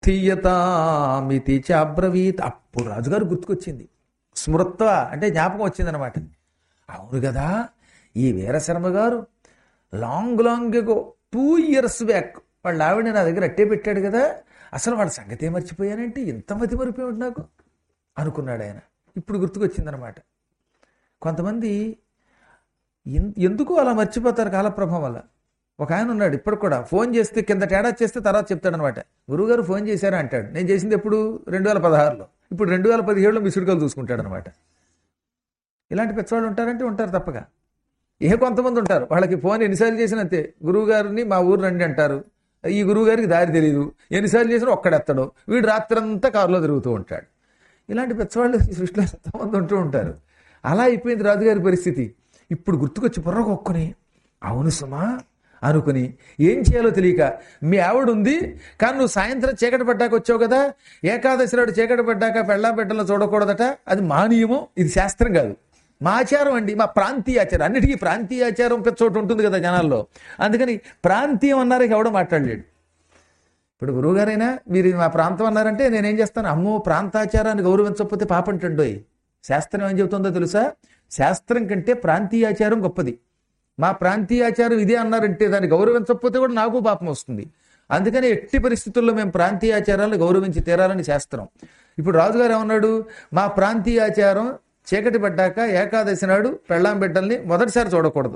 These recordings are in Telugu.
స్థీయతామితి చాబ్రవీత్ అప్పుడు రాజుగారు గుర్తుకొచ్చింది స్మృత్వ అంటే జ్ఞాపకం వచ్చిందనమాట అవును కదా ఈ వీరశర్మ గారు long long ago two years back వాళ్ళ ఆవిడ నా దగ్గర అట్టే పెట్టాడు కదా అసలు వాళ్ళ సంగతే మర్చిపోయానంటే ఇంత మతి మరిపోయాడు నాకు అనుకున్నాడు ఆయన ఇప్పుడు గుర్తుకొచ్చిందనమాట కొంతమంది ఎన్- ఎందుకు అలా మర్చిపోతారు కాలప్రభావం వల్ల ఒక ఆయన ఉన్నాడు ఇప్పుడు కూడా ఫోన్ చేస్తే కింద తేడా చేస్తే తర్వాత చెప్తాడనమాట గురువుగారు ఫోన్ చేశారా అంటాడు నేను చేసింది ఎప్పుడు రెండు వేల పదహారులో ఇప్పుడు రెండు వేల పదిహేడులో మిస్డ్ కాల్ చూసుకుంటాడు అనమాట ఇలాంటి పెద్దవాళ్ళు ఉంటారంటే ఉంటారు తప్పగా ఏ కొంతమంది ఉంటారు వాళ్ళకి ఫోన్ ఎన్నిసార్లు చేసినా అంతే గురువు గారిని మా ఊరు రండి అంటారు ఈ గురువు గారికి దారి తెలియదు ఎన్నిసార్లు చేసినా ఒక్కడెత్తడు వీడు రాత్రంతా కారులో తిరుగుతూ ఉంటాడు ఇలాంటి పెద్దవాళ్ళు ఈ సృష్టిలో ఎంతమంది ఉంటూ ఉంటారు అలా అయిపోయింది రాజుగారి పరిస్థితి ఇప్పుడు గుర్తుకొచ్చి బుర్రకొక్కుని అవును సుమా అనుకుని ఏం చేయాలో తెలియక మీ ఆవిడ ఉంది కానీ నువ్వు సాయంత్రం చీకటి పడ్డాక వచ్చావు కదా ఏకాదశి నాడు చీకటి పడ్డాక పెళ్ళా బిడ్డలను చూడకూడదట అది మా నియమం ఇది శాస్త్రం కాదు మా ఆచారం అండి మా ప్రాంతీయ ఆచారం అన్నిటికీ ప్రాంతీయ ఆచారం పెద్ద చోటు ఉంటుంది కదా జనాల్లో అందుకని ప్రాంతీయం అన్నారు ఎవడో మాట్లాడలేడు ఇప్పుడు గురువుగారైనా మీరు ఇది మా ప్రాంతం అన్నారంటే నేనేం చేస్తాను అమ్మో ప్రాంతాచారాన్ని గౌరవించకపోతే పాపంటండోయ్ శాస్త్రం ఏం చెబుతుందో తెలుసా శాస్త్రం కంటే ప్రాంతీయాచారం గొప్పది మా ప్రాంతీయాచారం ఇదే అన్నారంటే దాన్ని గౌరవించకపోతే కూడా నాకు పాపం వస్తుంది అందుకని ఎట్టి పరిస్థితుల్లో మేము ప్రాంతీయాచారాలను గౌరవించి తీరాలని శాస్త్రం ఇప్పుడు రాజుగారు ఏమన్నాడు మా ప్రాంతీయాచారం చీకటి పడ్డాక ఏకాదశి నాడు పెళ్ళాం బిడ్డల్ని మొదటిసారి చూడకూడదు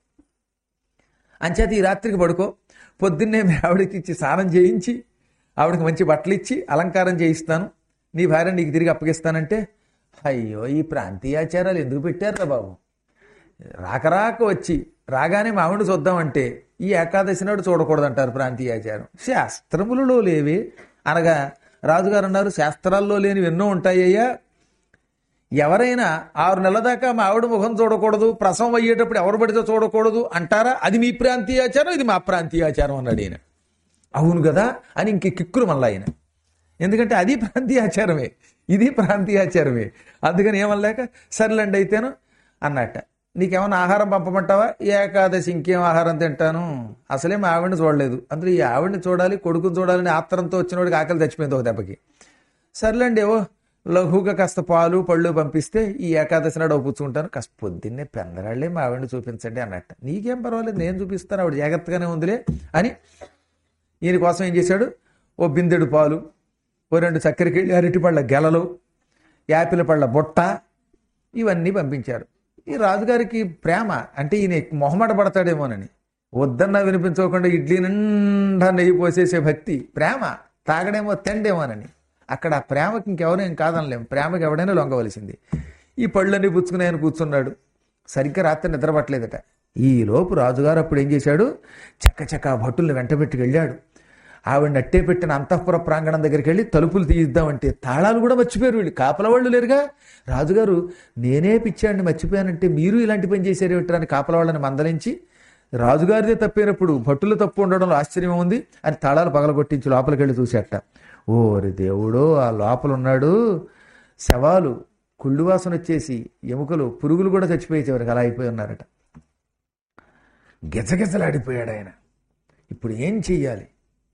అంచేత ఈ రాత్రికి పడుకో పొద్దున్నే మీ ఆవిడకి ఇచ్చి స్నానం చేయించి ఆవిడకి మంచి బట్టలు ఇచ్చి అలంకారం చేయిస్తాను నీ భార్య నీకు తిరిగి అప్పగిస్తానంటే అయ్యో ఈ ప్రాంతీయాచారాలు ఎందుకు పెట్టారురా బాబు రాకరాక వచ్చి రాగానే మా ఆవిడ చూద్దామంటే ఈ ఏకాదశి నాడు చూడకూడదంటారు ప్రాంతీయాచారం శాస్త్రములలో లేవే అనగా రాజుగారు అన్నారు శాస్త్రాల్లో లేనివి ఎన్నో ఉంటాయ్యా ఎవరైనా ఆరు నెలల దాకా మా ఆవిడ ముఖం చూడకూడదు ప్రసవం అయ్యేటప్పుడు ఎవరు పడితే చూడకూడదు అంటారా అది మీ ప్రాంతీయాచారం ఇది మా ప్రాంతీయాచారం అన్నాడు ఈయన అవును కదా అని ఇంక కిక్కులు మళ్ళీ ఆయన ఎందుకంటే అది ప్రాంతీయాచారమే ఇది ప్రాంతీయాచారమే అందుకని ఏమనలేక సర్లేండి అయితేను అన్నట్ట నీకేమన్నా ఆహారం పంపమంటావా ఈ ఏకాదశి ఇంకేం ఆహారం తింటాను అసలే మా ఆవిడని చూడలేదు అందులో ఈ ఆవిడని చూడాలి కొడుకుని చూడాలని ఆత్రంతో వచ్చిన వాడికి ఆకలి చచ్చిపోయింది ఒక దెబ్బకి సర్లేండి ఏవో లఘుగా కాస్త పాలు పళ్ళు పంపిస్తే ఈ ఏకాదశి నాడు పుచ్చుకుంటాను కాస్త పొద్దున్నే పెందరాళ్ళే మా ఆవిడని చూపించండి అన్నట్ట నీకేం పర్వాలేదు నేను చూపిస్తాను ఆవిడ జాగ్రత్తగానే ఉందిలే అని ఈయన కోసం ఏం చేశాడు ఓ బిందెడు పాలు ఓ రెండు చక్కెరకి అరటి పళ్ళ గెలలు యాపిల్ పళ్ళ బుట్ట ఇవన్నీ పంపించారు ఈ రాజుగారికి ప్రేమ అంటే ఈయన మొహమాట పడతాడేమోనని వద్దన్నా వినిపించుకోకుండా ఇడ్లీ నిండా నెయ్యి పోసేసే భక్తి ప్రేమ తాగడేమో తిండేమోనని అక్కడ ఆ ప్రేమకి ఇంకెవరు ఏం కాదనలేం ప్రేమకి ఎవడైనా లొంగవలసింది ఈ పళ్ళన్నీ పుచ్చుకుని ఆయన కూర్చున్నాడు సరిగ్గా రాత్రి నిద్రపట్టలేదట ఈ లోపు రాజుగారు అప్పుడు ఏం చేశాడు చక్క చక్క భటుల్ని వెంటబెట్టుకు వెళ్ళాడు ఆవిడ అట్టే పెట్టిన అంతఃపుర ప్రాంగణం దగ్గరికి వెళ్ళి తలుపులు తీయిద్దామంటే తాళాలు కూడా మర్చిపోయారు వీళ్ళు కాపల వాళ్ళు లేరుగా రాజుగారు నేనే పిచ్చాడిని మర్చిపోయానంటే మీరు ఇలాంటి పని చేశారు ఏమిటని కాపల వాళ్ళని మందలించి రాజుగారిదే తప్పైనప్పుడు భట్టులు తప్పు ఉండడంలో ఆశ్చర్యం ఉంది అని తాళాలు పగలగొట్టించి లోపలికి వెళ్ళి చూసేట ఓరి దేవుడో ఆ లోపల ఉన్నాడు శవాలు కుళ్ళు వాసన వచ్చేసి ఎముకలు పురుగులు కూడా చచ్చిపోయే చివరికి అలా అయిపోయి ఉన్నారట గిజగిజలాడిపోయాడు ఆయన ఇప్పుడు ఏం చెయ్యాలి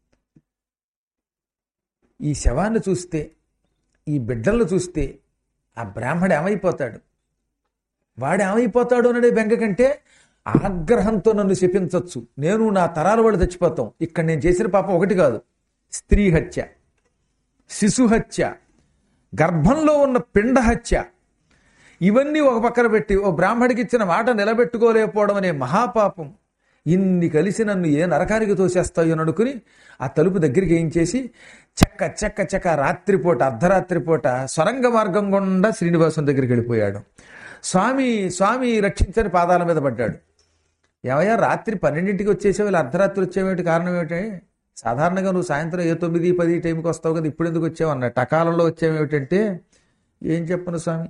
ఈ శవాన్ని చూస్తే ఈ బిడ్డలను చూస్తే ఆ బ్రాహ్మడు ఏమైపోతాడు వాడు ఏమైపోతాడు అనే బెంగ కంటే ఆగ్రహంతో నన్ను శపించవచ్చు నేను నా తరాల వాళ్ళు చచ్చిపోతాం ఇక్కడ నేను చేసిన పాపం ఒకటి కాదు స్త్రీ హత్య శిశు హత్య గర్భంలో ఉన్న పిండ హత్య ఇవన్నీ ఒక పక్కన పెట్టి ఓ బ్రాహ్మడికి ఇచ్చిన మాట నిలబెట్టుకోలేకపోవడం అనే మహాపాపం ఇన్ని కలిసి నన్ను ఏ నరకానికి తోసేస్తాయో అని అనుకుని ఆ తలుపు దగ్గరికి ఏం చేసి చెక్క చెక్క చెక్క రాత్రిపూట అర్ధరాత్రిపూట సొరంగ మార్గం గుండా శ్రీనివాసం దగ్గరికి వెళ్ళిపోయాడు స్వామి స్వామి రక్షించని పాదాల మీద పడ్డాడు ఏమయ్యా రాత్రి పన్నెండింటికి వచ్చేసావు ఇలా అర్ధరాత్రి వచ్చేవేమిటి కారణం ఏమిటి సాధారణంగా నువ్వు సాయంత్రం ఏ తొమ్మిది పది టైంకి వస్తావు కదా ఇప్పుడు ఎందుకు వచ్చావు అన్నట్టు అకాలంలో వచ్చావేమిటంటే ఏం చెప్పను స్వామి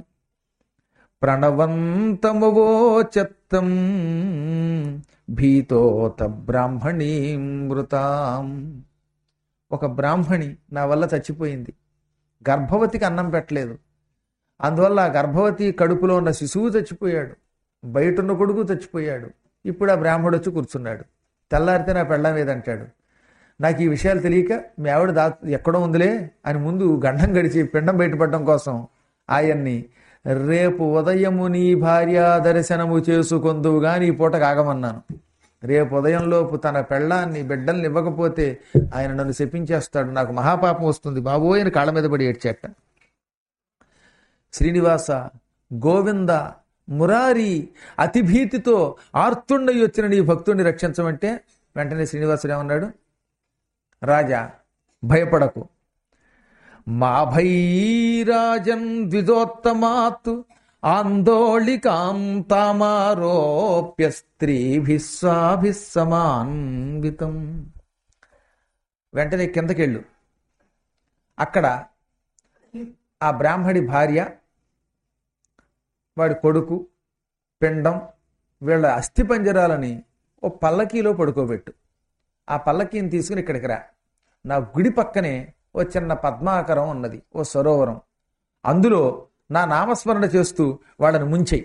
ప్రణవంతమవో చెత్తం భీతోత బ్రాహ్మణీ మృతాం ఒక బ్రాహ్మణి నా వల్ల చచ్చిపోయింది గర్భవతికి అన్నం పెట్టలేదు అందువల్ల ఆ గర్భవతి కడుపులో ఉన్న శిశువు చచ్చిపోయాడు బయట ఉన్న కొడుకు చచ్చిపోయాడు ఇప్పుడు ఆ బ్రాహ్మడు వచ్చి కూర్చున్నాడు తెల్లారితే నా పెళ్ళం ఏదంటాడు నాకు ఈ విషయాలు తెలియక మీ ఆవిడ దా ఎక్కడో ఉందిలే అని ముందు గండం గడిచి పిండం బయటపడడం కోసం ఆయన్ని రేపు ఉదయము నీ భార్య దర్శనము చేసుకొందువుగా నీ పూట కాగమన్నాను రేపు ఉదయంలోపు తన పెళ్ళాన్ని బిడ్డల్ని ఇవ్వకపోతే ఆయన నన్ను శపించేస్తాడు నాకు మహాపాపం వస్తుంది బాబోయ్ అని కాళ్ళ మీద పడి ఏడ్చేట శ్రీనివాస గోవింద మురారి అతిభీతితో ఆర్తుండయి వచ్చిన నీ భక్తుడిని రక్షించమంటే వెంటనే శ్రీనివాసుడు ఏమన్నాడు రాజా భయపడకు మా భైరాజన్ ద్విజోత్తమాత్ ఆందోళికాం తామారోప్య స్త్రీభిస్వాభిస్సమాన్వితం వెంటనే కిందకెళ్ళు అక్కడ ఆ బ్రాహ్మడి భార్య వాడి కొడుకు పిండం వీళ్ళ అస్థి పంజరాలని ఓ పల్లకీలో పడుకోబెట్టు ఆ పల్లకీని తీసుకుని ఇక్కడికి రా నా గుడి పక్కనే ఓ చిన్న పద్మాకరం ఉన్నది ఓ సరోవరం అందులో నా నామస్మరణ చేస్తూ వాళ్ళని ముంచెయి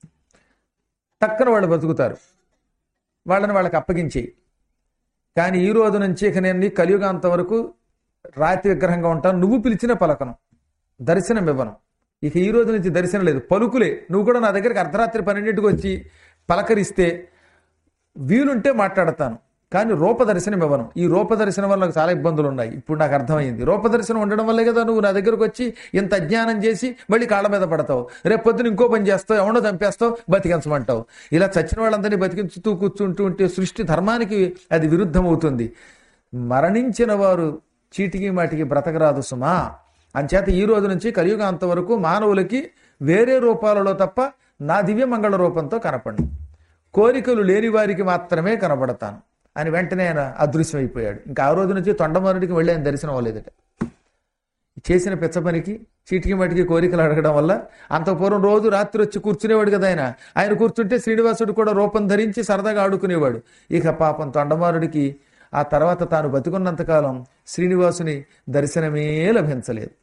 టక్కన వాళ్ళు బతుకుతారు వాళ్ళని వాళ్ళకి అప్పగించేయి కానీ ఈ రోజు నుంచి ఇక నేను నీ కలియుగాంత వరకు రాతి విగ్రహంగా ఉంటాను నువ్వు పిలిచిన పలకను దర్శనం ఇవ్వను ఇక ఈ రోజు నుంచి దర్శనం లేదు పలుకులే నువ్వు కూడా నా దగ్గరికి అర్ధరాత్రి పన్నెండింటికి వచ్చి పలకరిస్తే వీలుంటే మాట్లాడతాను కానీ రూపదర్శనం ఇవ్వను ఈ రూపదర్శనం వల్ల నాకు చాలా ఇబ్బందులు ఉన్నాయి ఇప్పుడు నాకు అర్థమైంది రూపదర్శనం ఉండడం వల్లే కదా నువ్వు నా దగ్గరకు వచ్చి ఇంత అజ్ఞానం చేసి మళ్ళీ కాళ్ళ మీద పడతావు రేపు పొద్దున ఇంకో పని చేస్తావు ఎవడో చంపేస్తావు బతికించమంటావు ఇలా చచ్చిన వాళ్ళందరినీ బతికించుతూ కూర్చుంటూ ఉంటే సృష్టి ధర్మానికి అది విరుద్ధం అవుతుంది మరణించిన వారు చీటికి మాటికి బ్రతకరాదు సుమా అంచేత ఈ రోజు నుంచి కలియుగాంత వరకు మానవులకి వేరే రూపాలలో తప్ప నా దివ్య మంగళ రూపంతో కనపడి కోరికలు లేని వారికి మాత్రమే కనబడతాను అని వెంటనే ఆయన అదృశ్యమైపోయాడు ఇంకా ఆ రోజు నుంచి తొండమారుడికి వెళ్ళి ఆయన దర్శనం అవ్వలేదట చేసిన పిచ్చ పనికి చీటికి మటికి కోరికలు అడగడం వల్ల అంత పూర్వం రోజు రాత్రి వచ్చి కూర్చునేవాడు కదా ఆయన ఆయన కూర్చుంటే శ్రీనివాసుడు కూడా రూపం ధరించి సరదాగా ఆడుకునేవాడు ఇక పాపం తొండమారుడికి ఆ తర్వాత తాను బతుకున్నంతకాలం శ్రీనివాసుని దర్శనమే లభించలేదు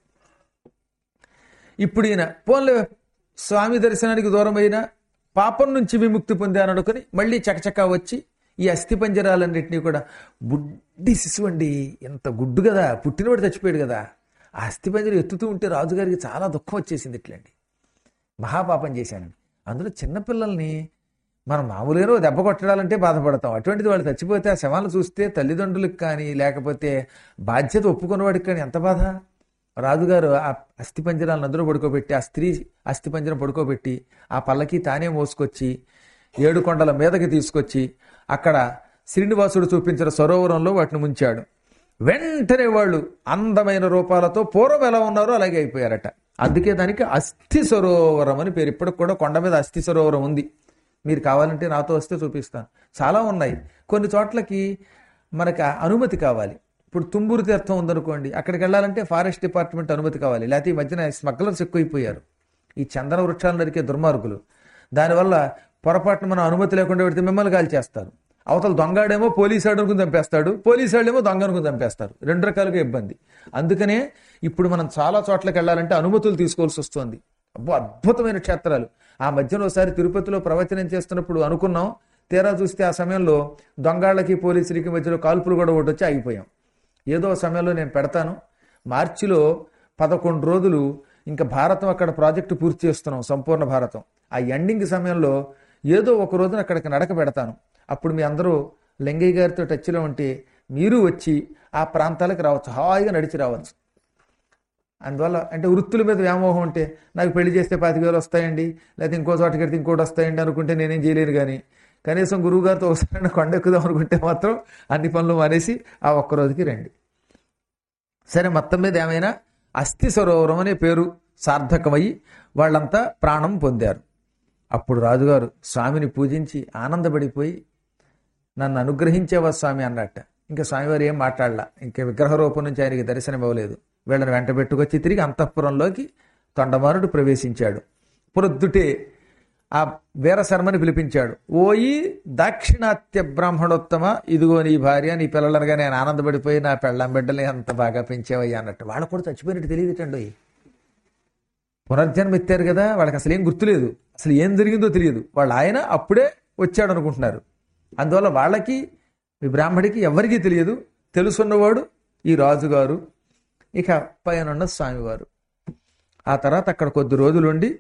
ఇప్పుడు ఈయన పోన్లే స్వామి దర్శనానికి దూరమైన పాపం నుంచి విముక్తి పొందాను అనుకుని మళ్ళీ చకచకా వచ్చి ఈ అస్థి పంజరాలన్నింటినీ కూడా బుడ్డి శిశువు అండి ఎంత గుడ్డు కదా పుట్టినవాడు చచ్చిపోయాడు కదా ఆ అస్థి పంజరం ఎత్తుతూ ఉంటే రాజుగారికి చాలా దుఃఖం వచ్చేసింది ఇట్లండి మహాపాపం చేశానండి అందులో చిన్నపిల్లల్ని మనం మామూలుగానే ఓ దెబ్బ కొట్టడాలంటే బాధపడతాం అటువంటిది వాళ్ళు చచ్చిపోతే ఆ శవాలను చూస్తే తల్లిదండ్రులకు కానీ లేకపోతే బాధ్యత ఒప్పుకున్నవాడికి కానీ ఎంత బాధ రాజుగారు ఆ అస్థి పంజరాలను అందరూ పడుకోబెట్టి ఆ స్త్రీ అస్థి పంజరం పడుకోబెట్టి ఆ పల్లకి తానే మోసుకొచ్చి ఏడు కొండల మీదకి తీసుకొచ్చి అక్కడ శ్రీనివాసుడు చూపించిన సరోవరంలో వాటిని ముంచాడు వెంటనే వాళ్ళు అందమైన రూపాలతో పూర్వం ఎలా ఉన్నారో అలాగే అయిపోయారట అందుకే దానికి అస్థి సరోవరం అని పేరు ఇప్పటికి కూడా కొండ మీద అస్థి సరోవరం ఉంది మీరు కావాలంటే నాతో వస్తే చూపిస్తాను చాలా ఉన్నాయి కొన్ని చోట్లకి మనకి ఆ అనుమతి కావాలి ఇప్పుడు తుమ్మూరు తీర్థం ఉందనుకోండి అక్కడికి వెళ్ళాలంటే ఫారెస్ట్ డిపార్ట్మెంట్ అనుమతి కావాలి లేకపోతే ఈ మధ్యన స్మగ్లర్స్ ఎక్కువైపోయారు ఈ చందన వృక్షాలు నరికే దుర్మార్గులు దానివల్ల పొరపాటున మనం అనుమతి లేకుండా పెడితే మిమ్మల్ని కాల్ చేస్తారు అవతల దొంగాడేమో పోలీసు అనుకుని చంపేస్తాడు పోలీసు వాళ్ళేమో దొంగ అనుకుని చంపేస్తారు రెండు రకాలుగా ఇబ్బంది అందుకనే ఇప్పుడు మనం చాలా చోట్లకి వెళ్ళాలంటే అనుమతులు తీసుకోవాల్సి వస్తుంది అబ్బో అద్భుతమైన క్షేత్రాలు ఆ మధ్యలో ఒకసారి తిరుపతిలో ప్రవచనం చేస్తున్నప్పుడు అనుకున్నాం తీరా చూస్తే ఆ సమయంలో దొంగాళ్ళకి పోలీసులకి మధ్యలో కాల్పులు కూడా ఒకటి వచ్చి ఆగిపోయాం ఏదో సమయంలో నేను పెడతాను మార్చిలో పదకొండు రోజులు ఇంకా భారతం అక్కడ ప్రాజెక్టు పూర్తి చేస్తున్నాం సంపూర్ణ భారతం ఆ ఎండింగ్ సమయంలో ఏదో ఒక రోజున అక్కడికి నడక పెడతాను అప్పుడు మీ అందరూ లింగయ్య గారితో టచ్లో ఉంటే మీరు వచ్చి ఆ ప్రాంతాలకు రావచ్చు హాయిగా నడిచి రావచ్చు అందువల్ల అంటే వృత్తుల మీద వ్యామోహం ఉంటే నాకు పెళ్లి చేస్తే పాతిక వేలు వస్తాయండి లేకపోతే ఇంకో చోటకి వెళ్తే ఇంకోటి వస్తాయండి అనుకుంటే నేనేం చేయలేను కానీ కనీసం గురువు గారితో ఒకసారి కొండ ఎక్కుదాం అనుకుంటే మాత్రం అన్ని పనులు మానేసి ఆ ఒక్క రోజుకి రండి సరే మొత్తం మీద ఏమైనా అస్థి సరోవరం అనే పేరు సార్థకమయ్యి వాళ్ళంతా ప్రాణం పొందారు అప్పుడు రాజుగారు స్వామిని పూజించి ఆనందపడిపోయి నన్ను అనుగ్రహించేవా స్వామి అన్నట్ట ఇంకా స్వామివారు ఏం మాట్లాడలా ఇంకా విగ్రహ రూపం నుంచి ఆయనకి దర్శనం ఇవ్వలేదు వీళ్ళని వెంట పెట్టుకొచ్చి తిరిగి అంతఃపురంలోకి తొండమారుడు ప్రవేశించాడు ప్రొద్దుటే ఆ వీరశర్మని పిలిపించాడు ఓయి దాక్షిణాత్య బ్రాహ్మణోత్తమ ఇదిగో నీ భార్య నీ పిల్లలనగా నేను ఆనందపడిపోయి నా పెళ్ళం బిడ్డలు ఎంత బాగా పెంచేవయ్యా అన్నట్టు వాళ్ళు కూడా చచ్చిపోయినట్టు తెలియదుటండి పునర్జన్మ ఎత్తారు కదా వాళ్ళకి అసలు ఏం గుర్తులేదు అసలు ఏం జరిగిందో తెలియదు వాళ్ళ ఆయన అప్పుడే వచ్చాడు అనుకుంటున్నారు అందువల్ల వాళ్ళకి ఈ బ్రాహ్మడికి ఎవరికీ తెలియదు తెలుసున్నవాడు ఈ రాజుగారు ఇక పైన స్వామివారు ఆ తర్వాత అక్కడ కొద్ది రోజులుండి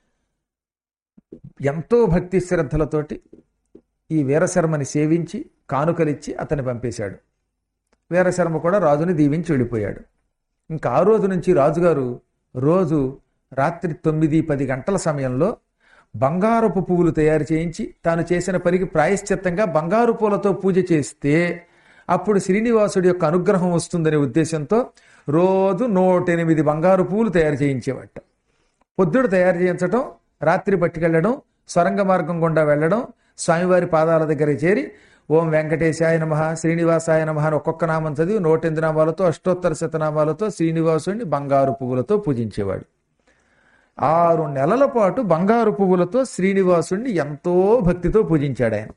ఎంతో భక్తి శ్రద్ధలతోటి ఈ వీరశర్మని సేవించి కానుకలిచ్చి అతన్ని పంపేశాడు వీరశర్మ కూడా రాజుని దీవించి వెళ్ళిపోయాడు ఇంకా ఆ రోజు నుంచి రాజుగారు రోజు రాత్రి తొమ్మిది పది గంటల సమయంలో బంగారపు పువ్వులు తయారు చేయించి తాను చేసిన పనికి ప్రాయశ్చిత్తంగా బంగారు పూలతో పూజ చేస్తే అప్పుడు శ్రీనివాసుడి యొక్క అనుగ్రహం వస్తుందనే ఉద్దేశంతో రోజు నూట ఎనిమిది బంగారు పువ్వులు తయారు చేయించేవాట పొద్దుడు తయారు చేయించడం రాత్రి పట్టుకెళ్ళడం సొరంగ మార్గం గుండా వెళ్ళడం స్వామివారి పాదాల దగ్గర చేరి ఓం వెంకటేశాయ నమ శ్రీనివాసాయ నమ అని ఒక్కొక్క నామం చదివి నూటెనిమిది నామాలతో అష్టోత్తర శతనామాలతో శ్రీనివాసుడిని బంగారు పువ్వులతో పూజించేవాడు ఆరు నెలల పాటు బంగారు పువ్వులతో శ్రీనివాసుడిని ఎంతో భక్తితో పూజించాడు ఆయన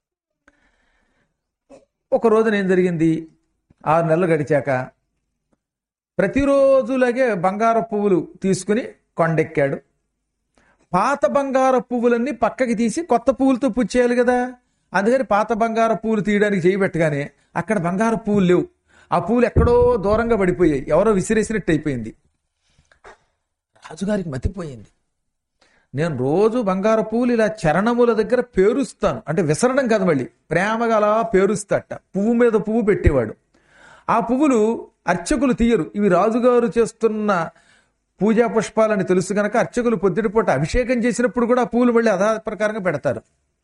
ఒక రోజున ఏం జరిగింది ఆరు నెలలు గడిచాక ప్రతిరోజులాగే బంగారు పువ్వులు తీసుకుని కొండెక్కాడు పాత బంగార పువ్వులన్నీ పక్కకి తీసి కొత్త పువ్వులతో పూజ చేయాలి కదా అందుకని పాత బంగార పువ్వులు తీయడానికి చేయబెట్టగానే అక్కడ బంగారు పువ్వులు లేవు ఆ పువ్వులు ఎక్కడో దూరంగా పడిపోయాయి ఎవరో విసిరేసినట్టు అయిపోయింది రాజుగారికి మతిపోయింది నేను రోజు బంగారు పువ్వులు ఇలా చరణముల దగ్గర పేరుస్తాను అంటే విసరడం కాదు మళ్ళీ ప్రేమగా అలా పేరుస్తాట పువ్వు మీద పువ్వు పెట్టేవాడు ఆ పువ్వులు అర్చకులు తీయరు ఇవి రాజుగారు చేస్తున్న పూజా పుష్పాలని తెలుసు కనుక అర్చకులు పొద్దుటిపూట అభిషేకం చేసినప్పుడు కూడా ఆ పువ్వులు మళ్ళీ అదా ప్రకారంగా పెడతారు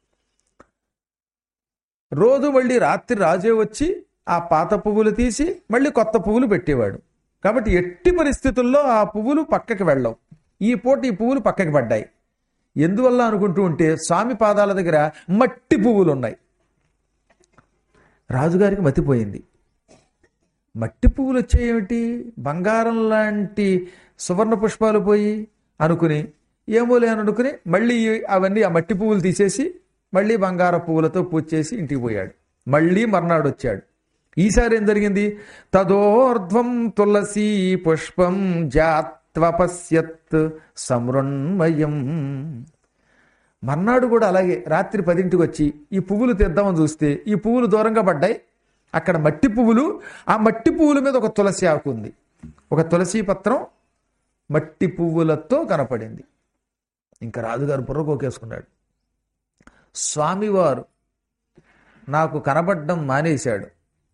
రోజు మళ్ళీ రాత్రి రాజే వచ్చి ఆ పాత పువ్వులు తీసి మళ్ళీ కొత్త పువ్వులు పెట్టేవాడు కాబట్టి ఎట్టి పరిస్థితుల్లో ఆ పువ్వులు పక్కకి వెళ్ళవు ఈ పూట ఈ పువ్వులు పక్కకి పడ్డాయి ఎందువల్ల అనుకుంటూ ఉంటే స్వామి పాదాల దగ్గర మట్టి పువ్వులు ఉన్నాయి రాజుగారికి మతిపోయింది మట్టి పువ్వులు వచ్చాయేమిటి బంగారం లాంటి సువర్ణ పుష్పాలు పోయి అనుకుని ఏమోలే అని అనుకుని మళ్ళీ అవన్నీ ఆ మట్టి పువ్వులు తీసేసి మళ్ళీ బంగార పువ్వులతో పూజ చేసి ఇంటికి పోయాడు మళ్ళీ మర్నాడు వచ్చాడు ఈసారి ఏం జరిగింది తదోర్ధ్వం తులసీ పుష్పం జాత్వపశ్యత్ సమృణ్మయం మర్నాడు కూడా అలాగే రాత్రి పదింటికి వచ్చి ఈ పువ్వులు తెద్దామని చూస్తే ఈ పువ్వులు దూరంగా పడ్డాయి అక్కడ మట్టి పువ్వులు ఆ మట్టి పువ్వుల మీద ఒక తులసి ఆకు ఉంది ఒక తులసి పత్రం మట్టి పువ్వులతో కనపడింది ఇంకా రాజుగారు బుర్ర కోకేసుకున్నాడు స్వామివారు నాకు కనబడడం మానేశాడు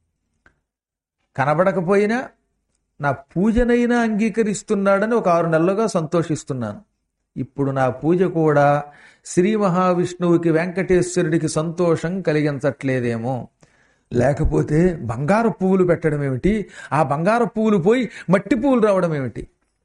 కనబడకపోయినా నా పూజనైనా అంగీకరిస్తున్నాడని ఒక ఆరు నెలలుగా సంతోషిస్తున్నాను ఇప్పుడు నా పూజ కూడా శ్రీ మహావిష్ణువుకి వెంకటేశ్వరుడికి సంతోషం కలిగించట్లేదేమో లేకపోతే బంగారు పువ్వులు పెట్టడం ఏమిటి ఆ బంగారు పువ్వులు పోయి మట్టి పువ్వులు రావడం ఏమిటి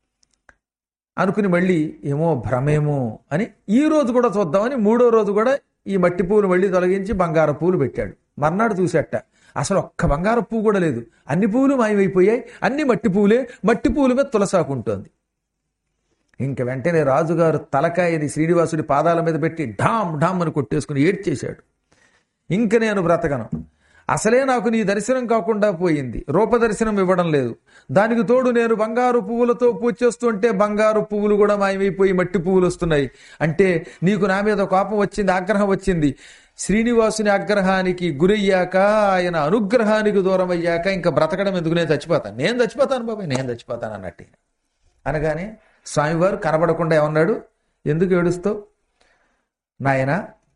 అనుకుని మళ్ళీ ఏమో భ్రమేమో అని ఈ రోజు కూడా చూద్దామని మూడో రోజు కూడా ఈ మట్టి పువ్వులు మళ్ళీ తొలగించి బంగారు పువ్వులు పెట్టాడు మర్నాడు చూసేట అసలు ఒక్క బంగారు పువ్వు కూడా లేదు అన్ని పువ్వులు మాయమైపోయాయి అన్ని మట్టి పువ్వులే మట్టి పువ్వుల మీద తులసాకుంటోంది ఇంక వెంటనే రాజుగారు తలకాయని శ్రీనివాసుడి పాదాల మీద పెట్టి ఢామ్ ఢామ్ అని కొట్టేసుకుని ఏడ్చేశాడు ఇంక నేను బ్రతకను అసలే నాకు నీ దర్శనం కాకుండా పోయింది రూపదర్శనం ఇవ్వడం లేదు దానికి తోడు నేను బంగారు పువ్వులతో పూజ చేస్తుంటే బంగారు పువ్వులు కూడా మాయమైపోయి మట్టి పువ్వులు వస్తున్నాయి అంటే నీకు నా మీద కోపం వచ్చింది ఆగ్రహం వచ్చింది శ్రీనివాసుని ఆగ్రహానికి గురయ్యాక ఆయన అనుగ్రహానికి దూరం అయ్యాక ఇంకా బ్రతకడం ఎందుకు నేను చచ్చిపోతాను నేను చచ్చిపోతాను బాబాయ్ నేను చచ్చిపోతాను అన్నట్టు అనగానే స్వామివారు కనబడకుండా ఏమన్నాడు ఎందుకు ఏడుస్తావు నాయన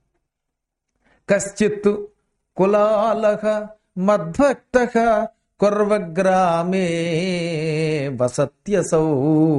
కశ్చిత్తు కులాలక మద్భక్త కొర్వగ్రామే వసత్యసౌ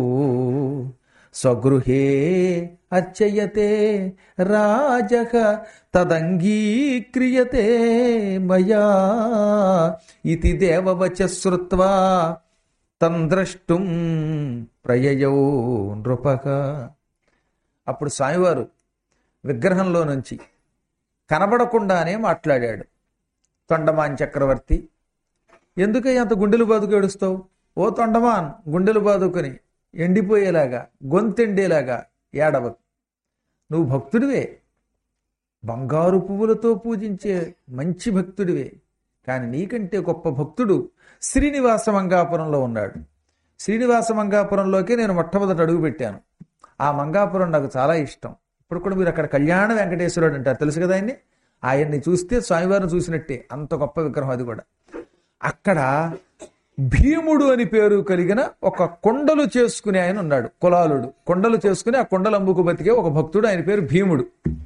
స్వగృహే అర్చయతే రాజక తదంగీక్రియతే మయా ఇది దేవవచ శ్రుత్వా తంద్రష్టుం ప్రయయౌ నృపక అప్పుడు స్వామివారు విగ్రహంలో నుంచి కనబడకుండానే మాట్లాడాడు తొండమాన్ చక్రవర్తి ఎందుకయ్య అంత గుండెలు బాదుకు ఏడుస్తావు ఓ తొండమాన్ గుండెలు బాదుకొని ఎండిపోయేలాగా గొంతెండేలాగా ఏడవకు నువ్వు భక్తుడివే బంగారు పువ్వులతో పూజించే మంచి భక్తుడివే కానీ నీకంటే గొప్ప భక్తుడు శ్రీనివాస మంగాపురంలో ఉన్నాడు శ్రీనివాస మంగాపురంలోకి నేను మొట్టమొదటి అడుగు పెట్టాను ఆ మంగాపురం నాకు చాలా ఇష్టం ఇప్పుడు కూడా మీరు అక్కడ కళ్యాణ వెంకటేశ్వరుడు అంటారు తెలుసు కదా ఆయన్ని ఆయన్ని చూస్తే స్వామివారిని చూసినట్టే అంత గొప్ప విగ్రహం అది కూడా అక్కడ భీముడు అని పేరు కలిగిన ఒక కొండలు చేసుకునే ఆయన ఉన్నాడు కులాలుడు కొండలు చేసుకుని ఆ కొండలు అమ్ముకు బతికే ఒక భక్తుడు ఆయన పేరు భీముడు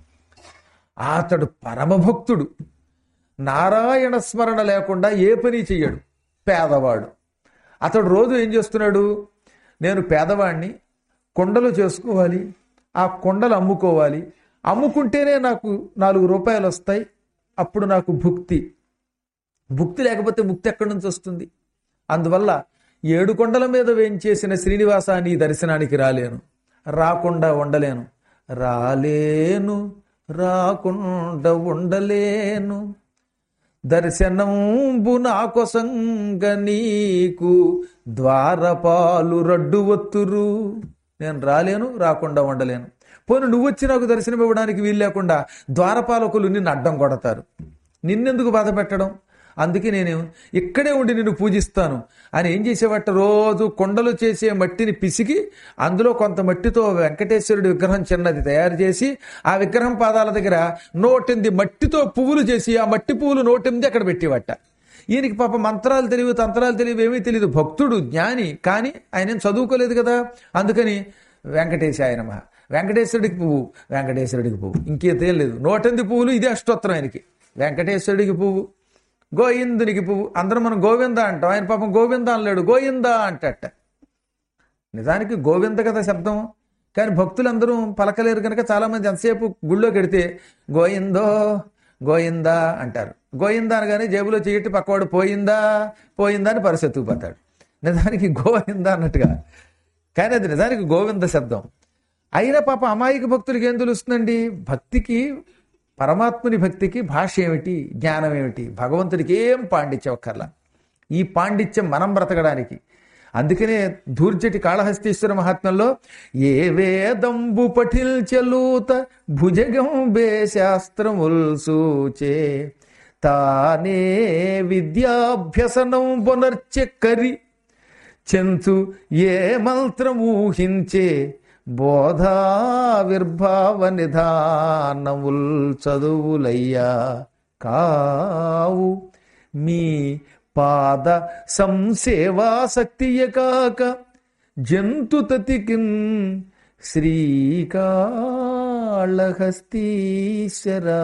అతడు పరమభక్తుడు నారాయణ స్మరణ లేకుండా ఏ పని చెయ్యడు పేదవాడు అతడు రోజు ఏం చేస్తున్నాడు నేను పేదవాడిని కొండలు చేసుకోవాలి ఆ కొండలు అమ్ముకోవాలి అమ్ముకుంటేనే నాకు నాలుగు రూపాయలు వస్తాయి అప్పుడు నాకు భుక్తి భుక్తి లేకపోతే ముక్తి ఎక్కడి నుంచి వస్తుంది అందువల్ల ఏడు కొండల మీద వేయించేసిన శ్రీనివాస నీ దర్శనానికి రాలేను రాకుండా ఉండలేను రాలేను రాకుండా ఉండలేను దర్శనంబు నాకొసంగ నీకు ద్వారపాలు రడ్డు ఒత్తురు నేను రాలేను రాకుండా ఉండలేను పోను నువ్వు వచ్చి నాకు దర్శనం ఇవ్వడానికి వీలు లేకుండా ద్వారపాలకులు నిన్ను అడ్డం కొడతారు నిన్నెందుకు బాధ పెట్టడం అందుకే నేను ఇక్కడే ఉండి నిన్ను పూజిస్తాను అని ఏం చేసేవట రోజు కొండలు చేసే మట్టిని పిసికి అందులో కొంత మట్టితో వెంకటేశ్వరుడి విగ్రహం చిన్నది తయారు చేసి ఆ విగ్రహం పాదాల దగ్గర నోటెనిమిది మట్టితో పువ్వులు చేసి ఆ మట్టి పువ్వులు నోటెనిమిది అక్కడ పెట్టేవట ఈయనకి పాప మంత్రాలు తెలియవు తంత్రాలు తెలియవు ఏమీ తెలియదు భక్తుడు జ్ఞాని కానీ ఆయన ఏం చదువుకోలేదు కదా అందుకని వెంకటేశాయ నమ వెంకటేశ్వరుడికి పువ్వు వెంకటేశ్వరుడికి పువ్వు ఇంకేం లేదు నూటెనిమిది పువ్వులు ఇదే అష్టోత్తరం ఆయనకి వెంకటేశ్వరుడికి పువ్వు గోయిందునికి పువ్వు అందరం మనం గోవింద అంటాం ఆయన పాపం గోవింద అనలేడు గోయింద అంటట నిజానికి గోవింద కదా శబ్దం కానీ భక్తులందరూ పలకలేరు కనుక చాలా మంది ఎంతసేపు గుళ్ళో కడితే గోయిందో గోయిందా అంటారు గోయిందా అనగానే జేబులో చెయ్యట్టి పక్కవాడు పోయిందా పోయిందా అని పరిస్థితి పోతాడు నిజానికి గోవిందా అన్నట్టుగా కానీ అది నిజానికి గోవింద శబ్దం అయినా పాప అమాయక భక్తులకి ఏం తెలుస్తుందండి భక్తికి పరమాత్ముని భక్తికి భాష ఏమిటి జ్ఞానం ఏమిటి భగవంతుడికి ఏం పాండిత్యం ఒక్కర్లా ఈ పాండిత్యం మనం బ్రతకడానికి అందుకనే ధూర్జటి కాళహస్తీశ్వర మహాత్మ్యంలో ఏ వేదంబు పఠిల్చలూత భుజగంబే శాస్త్రముల్ సూచే తానే విద్యాభ్యసనం పునర్చెక్కరి చెంచు ఏ మంత్రమూహించే బోధావిర్భావ నిధానముల్ చదువులయ్యా కావు మీ పాద సంసేవాసక్తియ కాక జంతుతతికిన్ శ్రీకాళహస్తీశ్వరా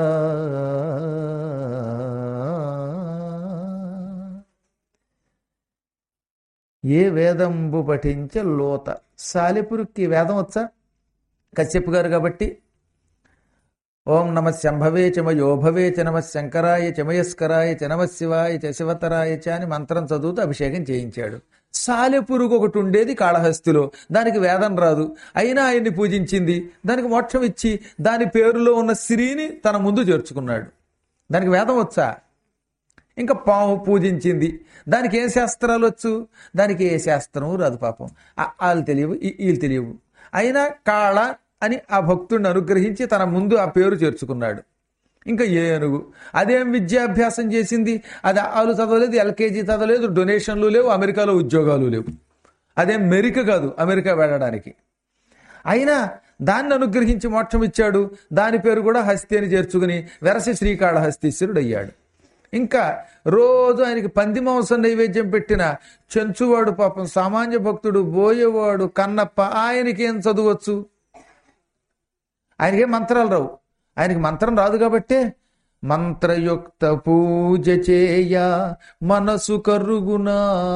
ఏ వేదంబు పఠించ లోత సాలెపురుక్కి వేదం వచ్చా కశ్యప్ గారు కాబట్టి ఓం నమ శంభవే చమయోభవే చ నమ శంకరాయ చమయస్కరాయ చ నమ శివాయ చ శివతరాయ చ అని మంత్రం చదువుతూ అభిషేకం చేయించాడు సాలెపురుగు ఒకటి ఉండేది కాళహస్తిలో దానికి వేదం రాదు అయినా ఆయన్ని పూజించింది దానికి మోక్షం ఇచ్చి దాని పేరులో ఉన్న శ్రీని తన ముందు చేర్చుకున్నాడు దానికి వేదం వచ్చా ఇంకా పాము పూజించింది దానికి ఏ శాస్త్రాలు వచ్చు దానికి ఏ శాస్త్రము రాదు పాపం వాళ్ళు తెలియవు వీళ్ళు తెలియవు అయినా కాళ అని ఆ భక్తుడిని అనుగ్రహించి తన ముందు ఆ పేరు చేర్చుకున్నాడు ఇంకా ఏనుగు అదేం విద్యాభ్యాసం చేసింది అది ఆలు చదవలేదు ఎల్కేజీ చదవలేదు డొనేషన్లు లేవు అమెరికాలో ఉద్యోగాలు లేవు అదేం మెరిక కాదు అమెరికా వెళ్ళడానికి అయినా దాన్ని అనుగ్రహించి మోక్షం ఇచ్చాడు దాని పేరు కూడా హస్తి అని చేర్చుకుని వెరసి శ్రీకాళహస్తీశ్వరుడు అయ్యాడు ఇంకా రోజు ఆయనకి పంది మాంసం నైవేద్యం పెట్టిన చెంచువాడు పాపం సామాన్య భక్తుడు బోయేవాడు కన్నప్ప ఆయనకి ఏం చదవచ్చు ఆయనకేం మంత్రాలు రావు ఆయనకి మంత్రం రాదు కాబట్టే మంత్రయుక్త పూజ చేయ మనసు కరుగునా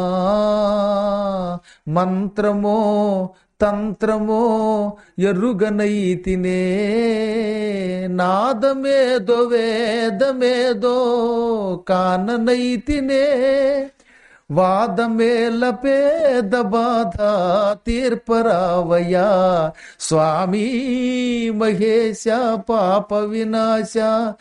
మంత్రమో తంత్రమో ఎరుగనైతినే నాదమేదో వేదమేదో కాననైతినే వాదమేల పేద బాధ తీర్పరావయ్యా స్వామి మహేశ పాప వినాశ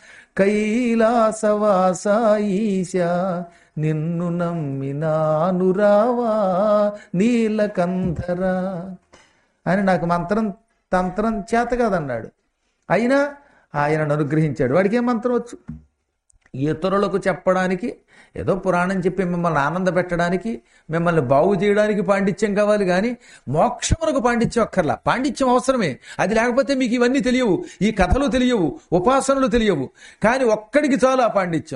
కైలాసవాస ఈశ నిన్ను నమ్మినాను రావా నీలకంధర అని నాకు మంత్రం తంత్రం చేత కాదన్నాడు అయినా ఆయనను అనుగ్రహించాడు వాడికి ఏం మంత్రం వచ్చు ఇతరులకు చెప్పడానికి ఏదో పురాణం చెప్పి మిమ్మల్ని ఆనంద పెట్టడానికి మిమ్మల్ని బాగు చేయడానికి పాండిత్యం కావాలి కానీ మోక్షమునకు పాండిత్యం అక్కర్లా పాండిత్యం అవసరమే అది లేకపోతే మీకు ఇవన్నీ తెలియవు ఈ కథలు తెలియవు ఉపాసనలు తెలియవు కానీ ఒక్కడికి చాలు ఆ పాండిత్యం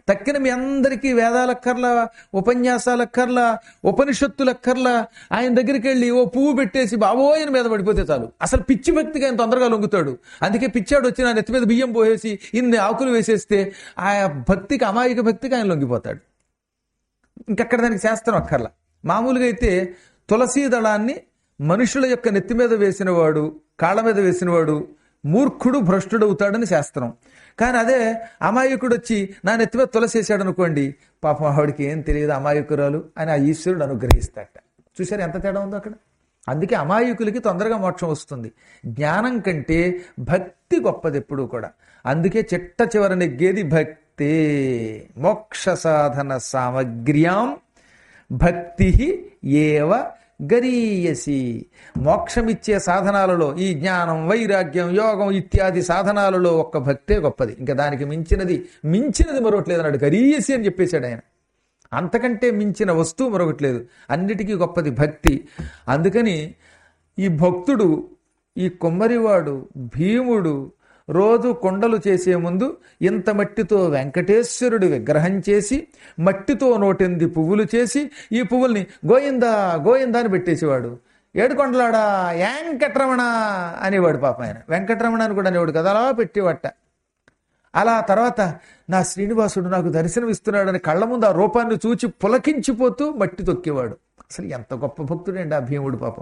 తక్కిన మీ అందరికీ వేదాలక్కర్లా ఉపన్యాసాలక్కర్లా ఉపనిషత్తులక్కర్లా ఆయన దగ్గరికి వెళ్ళి ఓ పువ్వు పెట్టేసి బాబోయన మీద పడిపోతే చాలు అసలు పిచ్చి భక్తికి ఆయన తొందరగా లొంగుతాడు అందుకే పిచ్చాడు వచ్చి నా నెత్తి మీద బియ్యం పోసేసి ఇన్ని ఆకులు వేసేస్తే ఆ భక్తికి అమాయక భక్తికి ఆయన లొంగిపోతాడు ఇంకక్కడ దానికి శాస్త్రం అక్కర్లా మామూలుగా అయితే తులసీ దళాన్ని మనుషుల యొక్క నెత్తి మీద వేసినవాడు కాళ్ళ మీద వేసినవాడు మూర్ఖుడు భ్రష్టుడు అవుతాడని శాస్త్రం కానీ అదే అమాయకుడు వచ్చి నా నెత్తి మీద తులసి వేసాడు అనుకోండి పాపం ఆవిడికి ఏం తెలియదు అమాయకురాలు అని ఆ ఈశ్వరుడు అనుగ్రహిస్తాట చూసారు ఎంత తేడా ఉందో అక్కడ అందుకే అమాయకులకి తొందరగా మోక్షం వస్తుంది జ్ఞానం కంటే భక్తి గొప్పది ఎప్పుడూ కూడా అందుకే చిట్ట చివర నెగ్గేది భక్తే మోక్ష సాధన సామగ్ర్యాం భక్తి ఏవ గరీయసి మోక్షమిచ్చే సాధనాలలో ఈ జ్ఞానం వైరాగ్యం యోగం ఇత్యాది సాధనాలలో ఒక్క భక్తే గొప్పది ఇంకా దానికి మించినది మించినది మరొకటి లేదన్నాడు గరీయసి అని చెప్పేశాడు ఆయన అంతకంటే మించిన వస్తువు మరొకటి లేదు అన్నిటికీ గొప్పది భక్తి అందుకని ఈ భక్తుడు ఈ కొమ్మరివాడు భీముడు రోజు కొండలు చేసే ముందు ఇంత మట్టితో వెంకటేశ్వరుడి విగ్రహం చేసి మట్టితో నూటెనిమిది పువ్వులు చేసి ఈ పువ్వుల్ని గోయిందా గోయిందా అని పెట్టేసేవాడు ఏడుకొండలాడా వెంకటరమణ అనేవాడు పాప ఆయన వెంకటరమణ అని కూడా అనేవాడు కదా అలా పెట్టేవట అలా తర్వాత నా శ్రీనివాసుడు నాకు దర్శనం ఇస్తున్నాడని కళ్ళ ముందు ఆ రూపాన్ని చూచి పులకించిపోతూ మట్టి తొక్కేవాడు అసలు ఎంత గొప్ప భక్తుడండి ఆ భీముడు పాపం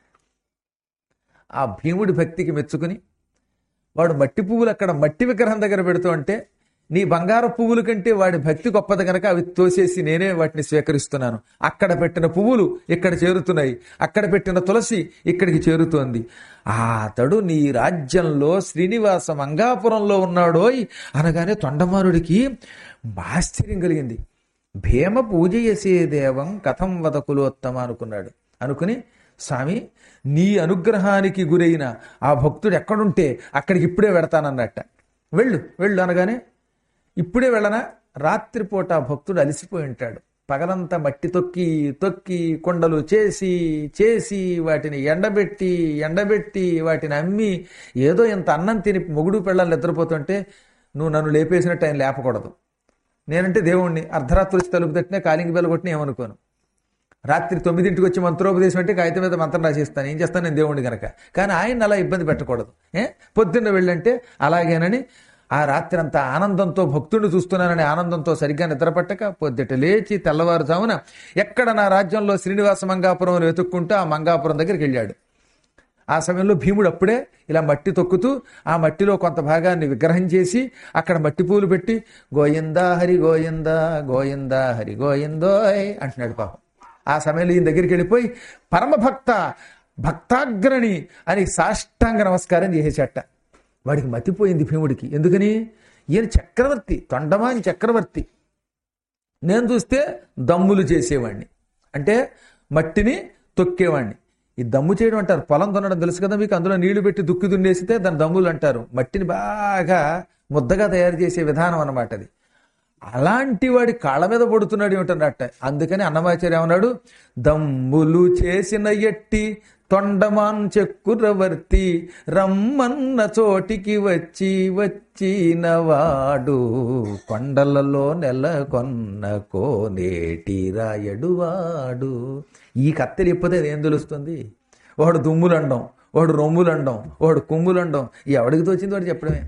ఆ భీముడి భక్తికి మెచ్చుకుని వాడు మట్టి పువ్వులు అక్కడ మట్టి విగ్రహం దగ్గర పెడుతూ అంటే నీ బంగారు పువ్వుల కంటే వాడి భక్తి గొప్పది కనుక అవి తోసేసి నేనే వాటిని స్వీకరిస్తున్నాను అక్కడ పెట్టిన పువ్వులు ఇక్కడ చేరుతున్నాయి అక్కడ పెట్టిన తులసి ఇక్కడికి చేరుతోంది ఆ అతడు నీ రాజ్యంలో శ్రీనివాస మంగాపురంలో ఉన్నాడోయ్ అనగానే తొండమానుడికి ఆశ్చర్యం కలిగింది భీమ పూజయసే దేవం కథం వద కులోత్తమ అనుకున్నాడు అనుకుని స్వామి నీ అనుగ్రహానికి గురైన ఆ భక్తుడు ఎక్కడుంటే అక్కడికి ఇప్పుడే వెడతానన్నట్ట వెళ్ళు వెళ్ళు అనగానే ఇప్పుడే వెళ్ళనా రాత్రిపూట ఆ భక్తుడు అలసిపోయి ఉంటాడు పగలంతా మట్టి తొక్కి తొక్కి కొండలు చేసి చేసి వాటిని ఎండబెట్టి ఎండబెట్టి వాటిని అమ్మి ఏదో ఇంత అన్నం తిని మొగుడు పెళ్ళాలు నిద్రపోతుంటే నువ్వు నన్ను లేపేసినట్టు ఆయన లేపకూడదు నేనంటే దేవుణ్ణి అర్ధరాత్రి వచ్చి తలుపు తట్టినా కాలింగి బెల్ల కొట్టినా ఏమనుకోను రాత్రి తొమ్మిదింటికి వచ్చి మంత్రోపదేశం అంటే కాగితం మీద మంత్రం రాసేస్తాను ఏం చేస్తాను నేను దేవుణ్ణి కనుక కానీ ఆయన అలా ఇబ్బంది పెట్టకూడదు ఏ పొద్దున్న వెళ్ళంటే అలాగేనని ఆ రాత్రి అంతా ఆనందంతో భక్తుడిని చూస్తున్నానని ఆనందంతో సరిగ్గా నిద్రపట్టక పొద్దుట లేచి తెల్లవారుజామున ఎక్కడ నా రాజ్యంలో శ్రీనివాస మంగాపురం అని వెతుక్కుంటూ ఆ మంగాపురం దగ్గరికి వెళ్ళాడు ఆ సమయంలో భీముడు అప్పుడే ఇలా మట్టి తొక్కుతూ ఆ మట్టిలో కొంత భాగాన్ని విగ్రహం చేసి అక్కడ మట్టి పూలు పెట్టి గోయిందా హరి గోయిందా గోయిందా హరి గోయిందోయ్ అంటున్నాడు పాపం ఆ సమయంలో ఈయన దగ్గరికి వెళ్ళిపోయి పరమభక్త భక్తాగ్రణి అని సాష్టాంగ నమస్కారం చేసేసట వాడికి మతిపోయింది భీముడికి ఎందుకని ఈయన చక్రవర్తి తొండమాని చక్రవర్తి నేను చూస్తే దమ్ములు చేసేవాడిని అంటే మట్టిని తొక్కేవాడిని ఈ దమ్ము చేయడం అంటారు పొలం దున్నడం తెలుసు కదా మీకు అందులో నీళ్లు పెట్టి దుక్కి దున్నేసితే దాని దమ్ములు అంటారు మట్టిని బాగా ముద్దగా తయారు చేసే విధానం అన్నమాట అది అలాంటి వాడి కాళ్ళ మీద పడుతున్నాడు ఏమిటన్నట్ట అందుకని అన్నమాచార్య ఏమన్నాడు దమ్ములు చేసిన ఎట్టి తొండమాన్ చెక్కురవర్తి రమ్మన్న చోటికి వచ్చి వచ్చిన వాడు కొండలలో నెలకొన్న కోనేటి రాయడు వాడు ఈ కత్తెలు ఇప్పితే ఏం తెలుస్తుంది వాడు దుమ్ములండం వాడు రొమ్ములండం వాడు కుమ్ములండం ఎవడికి తోచింది వాడు చెప్పడమే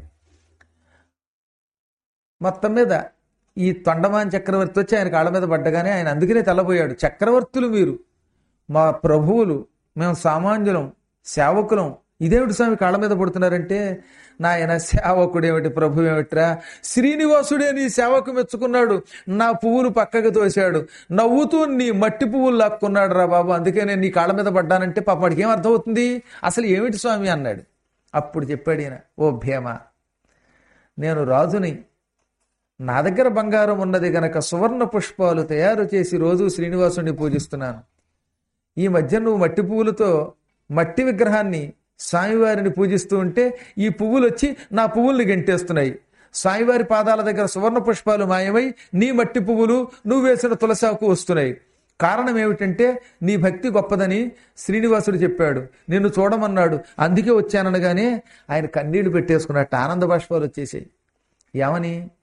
మొత్తం మీద ఈ తొండమాన్ చక్రవర్తి వచ్చి ఆయన కాళ్ళ మీద పడ్డగానే ఆయన అందుకనే తెల్లబోయాడు చక్రవర్తులు మీరు మా ప్రభువులు మేము సామాన్యులం సేవకులం ఇదేమిటి స్వామి కాళ్ళ మీద పడుతున్నారంటే నాయన సేవకుడేమిటి ప్రభు ఏమిట్రా శ్రీనివాసుడే నీ సేవకు మెచ్చుకున్నాడు నా పువ్వులు పక్కకు తోశాడు నవ్వుతూ నీ మట్టి పువ్వులు లాక్కున్నాడు రా బాబు అందుకే నేను నీ కాళ్ళ మీద పడ్డానంటే పాప వాడికి ఏం అర్థమవుతుంది అసలు ఏమిటి స్వామి అన్నాడు అప్పుడు చెప్పాడు ఈయన ఓ భీమ నేను రాజుని నా దగ్గర బంగారం ఉన్నది గనక సువర్ణ పుష్పాలు తయారు చేసి రోజు శ్రీనివాసుని పూజిస్తున్నాను ఈ మధ్య నువ్వు మట్టి పువ్వులతో మట్టి విగ్రహాన్ని స్వామివారిని పూజిస్తూ ఉంటే ఈ పువ్వులు వచ్చి నా పువ్వుల్ని గెంటేస్తున్నాయి స్వామివారి పాదాల దగ్గర సువర్ణ పుష్పాలు మాయమై నీ మట్టి పువ్వులు నువ్వు వేసిన తులసాకు వస్తున్నాయి కారణం ఏమిటంటే నీ భక్తి గొప్పదని శ్రీనివాసుడు చెప్పాడు నిన్ను చూడమన్నాడు అందుకే వచ్చాననగానే ఆయన కన్నీళ్లు పెట్టేసుకున్నట్టు ఆనంద బాష్పాలు వచ్చేసాయి ఏమని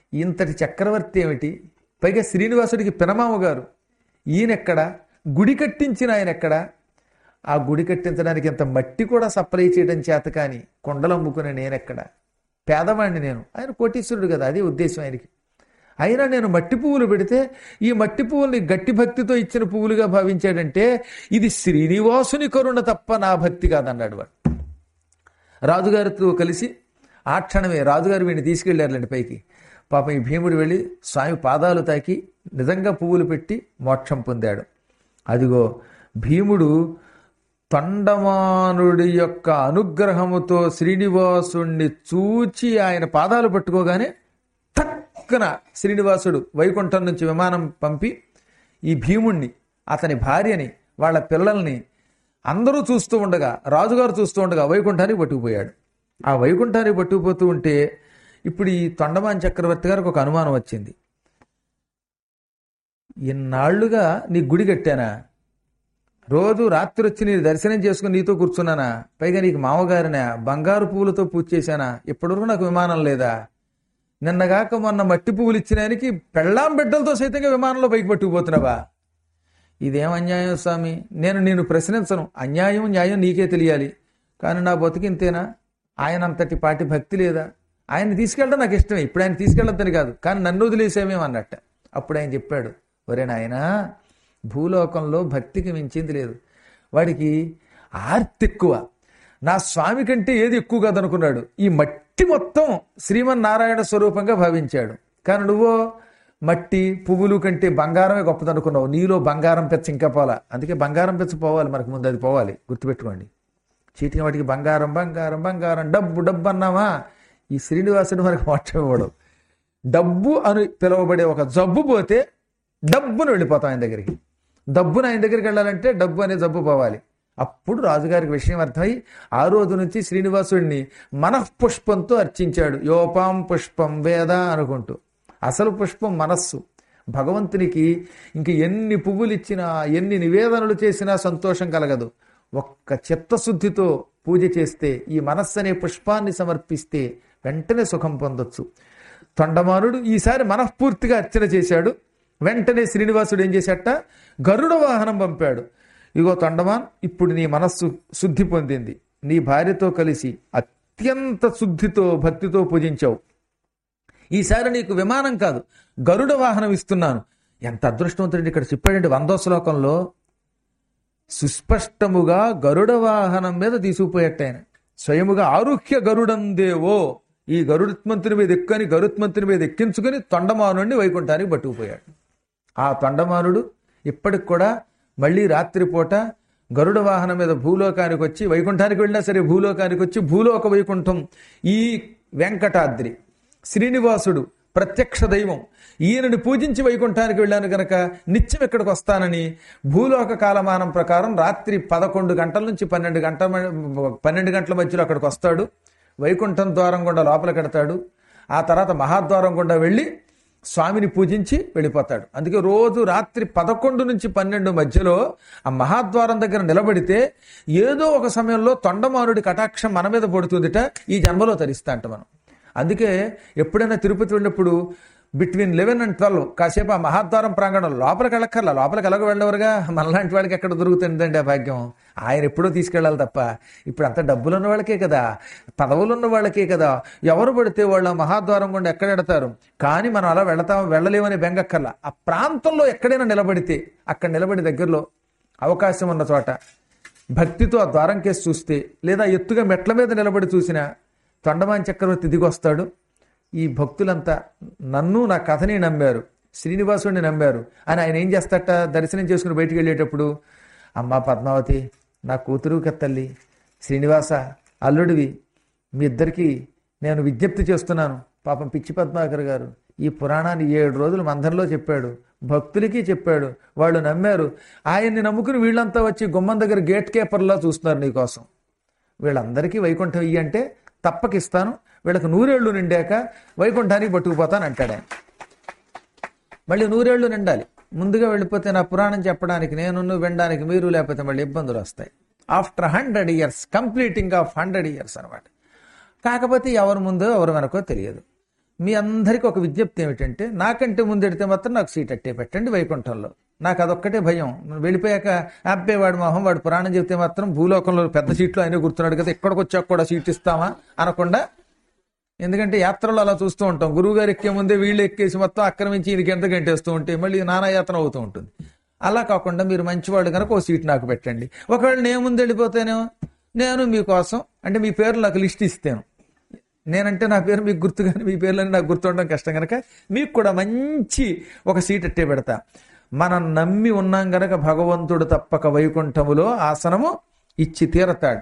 ఇంతటి చక్రవర్తి ఏమిటి పైగా శ్రీనివాసుడికి పినమామ గారు ఈయనెక్కడ గుడి కట్టించిన ఆయన ఎక్కడ ఆ గుడి కట్టించడానికి ఇంత మట్టి కూడా సప్లై చేయడం చేత కానీ కొండలు అమ్ముకునే నేనెక్కడ పేదవాడిని నేను ఆయన కోటీశ్వరుడు కదా అదే ఉద్దేశం ఆయనకి అయినా నేను మట్టి పువ్వులు పెడితే ఈ మట్టి పువ్వుల్ని గట్టి భక్తితో ఇచ్చిన పువ్వులుగా భావించాడంటే ఇది శ్రీనివాసుని కరుణ తప్ప నా భక్తి కాదన్నాడు వాడు రాజుగారితో కలిసి ఆ క్షణమే రాజుగారు వీడిని తీసుకెళ్లారులేండి పైకి పాపం ఈ భీముడు వెళ్ళి స్వామి పాదాలు తాకి నిజంగా పువ్వులు పెట్టి మోక్షం పొందాడు అదిగో భీముడు తొండమానుడి యొక్క అనుగ్రహముతో శ్రీనివాసుణ్ణి చూచి ఆయన పాదాలు పట్టుకోగానే టక్కున శ్రీనివాసుడు వైకుంఠం నుంచి విమానం పంపి ఈ భీముణ్ణి అతని భార్యని వాళ్ళ పిల్లల్ని అందరూ చూస్తూ ఉండగా రాజుగారు చూస్తూ ఉండగా వైకుంఠానికి పట్టుకుపోయాడు ఆ వైకుంఠానికి పట్టుకుపోతూ ఉంటే ఇప్పుడు ఈ తొండమాన్ చక్రవర్తి గారికి ఒక అనుమానం వచ్చింది ఇన్నాళ్లుగా నీ గుడి కట్టానా రోజు రాత్రి వచ్చి నీ దర్శనం చేసుకుని నీతో కూర్చున్నానా పైగా నీకు మామగారినా బంగారు పువ్వులతో పూజ చేశానా ఇప్పటివరకు నాకు విమానం లేదా నిన్నగాక మొన్న మట్టి పువ్వులు ఇచ్చినానికి పెళ్ళాం బిడ్డలతో సైతంగా విమానంలో పైకి పట్టుకుపోతున్నావా ఇదేం అన్యాయం స్వామి నేను నేను ప్రశ్నించను అన్యాయం న్యాయం నీకే తెలియాలి కానీ నా బతుకింతేనా ఆయన అంతటి పాటి భక్తి లేదా ఆయన తీసుకెళ్ళడం నాకు ఇష్టమే ఇప్పుడు ఆయన తీసుకెళ్ళొద్దని కాదు కానీ నన్ను వదిలేసేమేమన్నట్ట అప్పుడు ఆయన చెప్పాడు ఒరే నాయనా భూలోకంలో భక్తికి మించింది లేదు వాడికి ఆర్తి ఎక్కువ నా స్వామి కంటే ఏది ఎక్కువ కాదనుకున్నాడు ఈ మట్టి మొత్తం శ్రీమన్నారాయణ స్వరూపంగా భావించాడు కానీ నువ్వో మట్టి పువ్వులు కంటే బంగారమే గొప్పదనుకున్నావు నీలో బంగారం పెచ్చ ఇంకా పోలా అందుకే బంగారం పెచ్చ పోవాలి మనకు ముందు అది పోవాలి గుర్తుపెట్టుకోండి చీటికి వాటికి బంగారం బంగారం బంగారం డబ్బు డబ్బు అన్నామా ఈ శ్రీనివాసుడు మనకు మోక్షం ఇవ్వడు డబ్బు అని పిలువబడే ఒక జబ్బు పోతే డబ్బును వెళ్ళిపోతాం ఆయన దగ్గరికి డబ్బును ఆయన దగ్గరికి వెళ్ళాలంటే డబ్బు అనే జబ్బు పోవాలి అప్పుడు రాజుగారికి విషయం అర్థమై ఆ రోజు నుంచి శ్రీనివాసుడిని మనఃపుష్పంతో అర్చించాడు యోపాం పుష్పం వేద అనుకుంటూ అసలు పుష్పం మనస్సు భగవంతునికి ఇంక ఎన్ని పువ్వులు ఇచ్చినా ఎన్ని నివేదనలు చేసినా సంతోషం కలగదు ఒక్క చిత్తశుద్ధితో పూజ చేస్తే ఈ మనస్సు అనే పుష్పాన్ని సమర్పిస్తే వెంటనే సుఖం పొందొచ్చు తొండమానుడు ఈసారి మనఃపూర్తిగా అర్చన చేశాడు వెంటనే శ్రీనివాసుడు ఏం చేశాట గరుడ వాహనం పంపాడు ఇగో తొండమాన్ ఇప్పుడు నీ మనస్సు శుద్ధి పొందింది నీ భార్యతో కలిసి అత్యంత శుద్ధితో భక్తితో పూజించావు ఈసారి నీకు విమానం కాదు గరుడ వాహనం ఇస్తున్నాను ఎంత అదృష్టవంతుడు ఇక్కడ చెప్పాడండి వందో శ్లోకంలో సుస్పష్టముగా గరుడ వాహనం మీద తీసుకుపోయట్ట ఆయన స్వయముగా ఆరుహ్య గరుడం దేవో ఈ గరుత్మంతుని మీద ఎక్కుని గరుత్మంతుని మీద ఎక్కించుకుని తొండమానుడిని వైకుంఠానికి పట్టుకుపోయాడు ఆ తొండమానుడు ఇప్పటికి కూడా మళ్ళీ రాత్రిపూట గరుడ వాహనం మీద భూలోకానికి వచ్చి వైకుంఠానికి వెళ్ళినా సరే భూలోకానికి వచ్చి భూలోక వైకుంఠం ఈ వెంకటాద్రి శ్రీనివాసుడు ప్రత్యక్ష దైవం ఈయనని పూజించి వైకుంఠానికి వెళ్ళాను గనక నిత్యం ఇక్కడికి వస్తానని భూలోక కాలమానం ప్రకారం రాత్రి పదకొండు గంటల నుంచి పన్నెండు గంటల మ- పన్నెండు గంటల మధ్యలో అక్కడికి వస్తాడు వైకుంఠం ద్వారం గుండా లోపల కడతాడు ఆ తర్వాత మహాద్వారం గుండా వెళ్ళి స్వామిని పూజించి వెళ్ళిపోతాడు అందుకే రోజు రాత్రి పదకొండు నుంచి పన్నెండు మధ్యలో ఆ మహాద్వారం దగ్గర నిలబడితే ఏదో ఒక సమయంలో తొండమానుడి కటాక్షం మన మీద పడుతుందిట ఈ జన్మలో తరిస్తా అంట మనం అందుకే ఎప్పుడైనా తిరుపతి వెళ్ళినప్పుడు బిట్వీన్ లెవెన్ అండ్ ట్వెల్వ్ కాసేపు ఆ మహాద్వారం ప్రాంగణం లోపలికి వెళ్ళక్కర్లా లోపలికి ఎలాగో వెళ్ళవరుగా మనలాంటి వాడికి ఎక్కడ దొరుకుతుందండి ఆ భాగ్యం ఆయన ఎప్పుడో తీసుకెళ్ళాలి తప్ప ఇప్పుడు అంత డబ్బులు ఉన్న వాళ్ళకే కదా పదవులు ఉన్న వాళ్ళకే కదా ఎవరు పడితే వాళ్ళు ఆ మహాద్వారం గుండా ఎక్కడ ఎడతారు కానీ మనం అలా వెళతాం వెళ్ళలేమని బెంగక్కర్లా ఆ ప్రాంతంలో ఎక్కడైనా నిలబడితే అక్కడ నిలబడి దగ్గరలో అవకాశం ఉన్న చోట భక్తితో ఆ ద్వారం కేసి చూస్తే లేదా ఎత్తుగా మెట్ల మీద నిలబడి చూసినా తొండమాన్ చక్రవర్తి దిగొస్తాడు ఈ భక్తులంతా నన్ను నా కథని నమ్మారు శ్రీనివాసుడిని నమ్మారు అని ఆయన ఏం చేస్తాట దర్శనం చేసుకుని బయటికి వెళ్ళేటప్పుడు అమ్మా పద్మావతి నా కూతురు కత్తల్లి శ్రీనివాస అల్లుడివి మీ ఇద్దరికి నేను విజ్ఞప్తి చేస్తున్నాను పాపం పిచ్చి పద్మాకర్ గారు ఈ పురాణాన్ని ఏడు రోజులు మందరిలో చెప్పాడు భక్తులకి చెప్పాడు వాళ్ళు నమ్మారు ఆయన్ని నమ్ముకుని వీళ్ళంతా వచ్చి గుమ్మం దగ్గర గేట్ కీపర్లా చూస్తున్నారు నీకోసం వీళ్ళందరికీ వైకుంఠం ఇయ్యి అంటే తప్పకిస్తాను వీళ్ళకి నూరేళ్లు నిండాక వైకుంఠానికి పట్టుకుపోతాను అంటాడు ఆయన మళ్ళీ నూరేళ్లు నిండాలి ముందుగా వెళ్ళిపోతే నా పురాణం చెప్పడానికి నేను వినడానికి మీరు లేకపోతే మళ్ళీ ఇబ్బందులు వస్తాయి after hundred years completing of hundred years అనమాట కాకపోతే ఎవరు ముందో ఎవరు వెనకో తెలియదు మీ అందరికీ ఒక విజ్ఞప్తి ఏమిటంటే నాకంటే ముందు ఎడితే మాత్రం నాకు సీట్ అట్టే పెట్టండి వైకుంఠంలో నాకు అదొక్కటే భయం వెళ్ళిపోయాక అబ్బే వాడు మొహం వాడు పురాణం చెప్తే మాత్రం భూలోకంలో పెద్ద సీట్లు ఆయన గుర్తున్నాడు కదా ఇక్కడికి వచ్చాక కూడా సీట్ ఇస్తామా అనకుండా ఎందుకంటే యాత్రలో అలా చూస్తూ ఉంటాం గురువు గారు ఎక్కే ముందే వీళ్ళు ఎక్కేసి మొత్తం ఆక్రమించి ఈయనకి ఎంత గంటేస్తూ ఉంటే మళ్ళీ నానా యాత్ర అవుతూ ఉంటుంది అలా కాకుండా మీరు మంచివాడు కనుక ఓ సీట్ నాకు పెట్టండి ఒకవేళ నేను ముందు వెళ్ళిపోతేనేమో నేను మీకోసం అంటే మీ పేరు నాకు లిస్ట్ ఇస్తాను నేనంటే నా పేరు మీకు గుర్తు కానీ మీ పేర్లని నాకు గుర్తుండడం కష్టం కనుక మీకు కూడా మంచి ఒక సీట్ అట్టే పెడతా మనం నమ్మి ఉన్నాం గనక భగవంతుడు తప్పక వైకుంఠములో ఆసనము ఇచ్చి తీరతాడు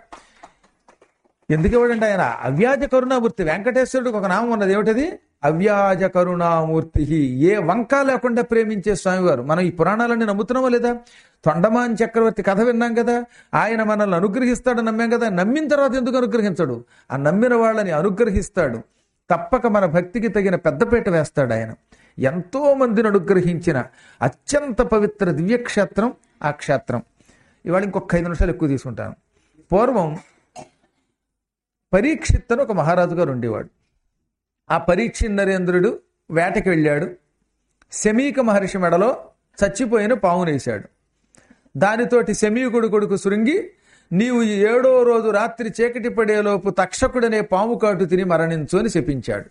ఎందుకు ఇవ్వడండి ఆయన అవ్యాజ కరుణామూర్తి వెంకటేశ్వరుడికి ఒక నామం ఉన్నది ఏమిటది అవ్యాజ కరుణామూర్తి ఏ వంక లేకుండా ప్రేమించే స్వామివారు మనం ఈ పురాణాలన్నీ నమ్ముతున్నామా లేదా తొండమాన్ చక్రవర్తి కథ విన్నాం కదా ఆయన మనల్ని అనుగ్రహిస్తాడు నమ్మాం కదా నమ్మిన తర్వాత ఎందుకు అనుగ్రహించడు ఆ నమ్మిన వాళ్ళని అనుగ్రహిస్తాడు తప్పక మన భక్తికి తగిన పెద్దపీట వేస్తాడు ఆయన ఎంతో మందిని అనుగ్రహించిన అత్యంత పవిత్ర దివ్యక్షేత్రం ఆ క్షేత్రం ఇవాళ ఇంకొక ఐదు నిమిషాలు ఎక్కువ తీసుకుంటాను పూర్వం పరీక్షిత్ అని ఒక మహారాజు గారు ఉండేవాడు ఆ పరీక్షిత్ నరేంద్రుడు వేటకి వెళ్ళాడు శమీక మహర్షి మెడలో చచ్చిపోయిన పావునేశాడు దానితోటి శమీకుడు కొడుకు శృంగి నీవు ఈ ఏడో రోజు రాత్రి చీకటి పడేలోపు తక్షకుడనే పాము కాటు తిని మరణించు అని శపించాడు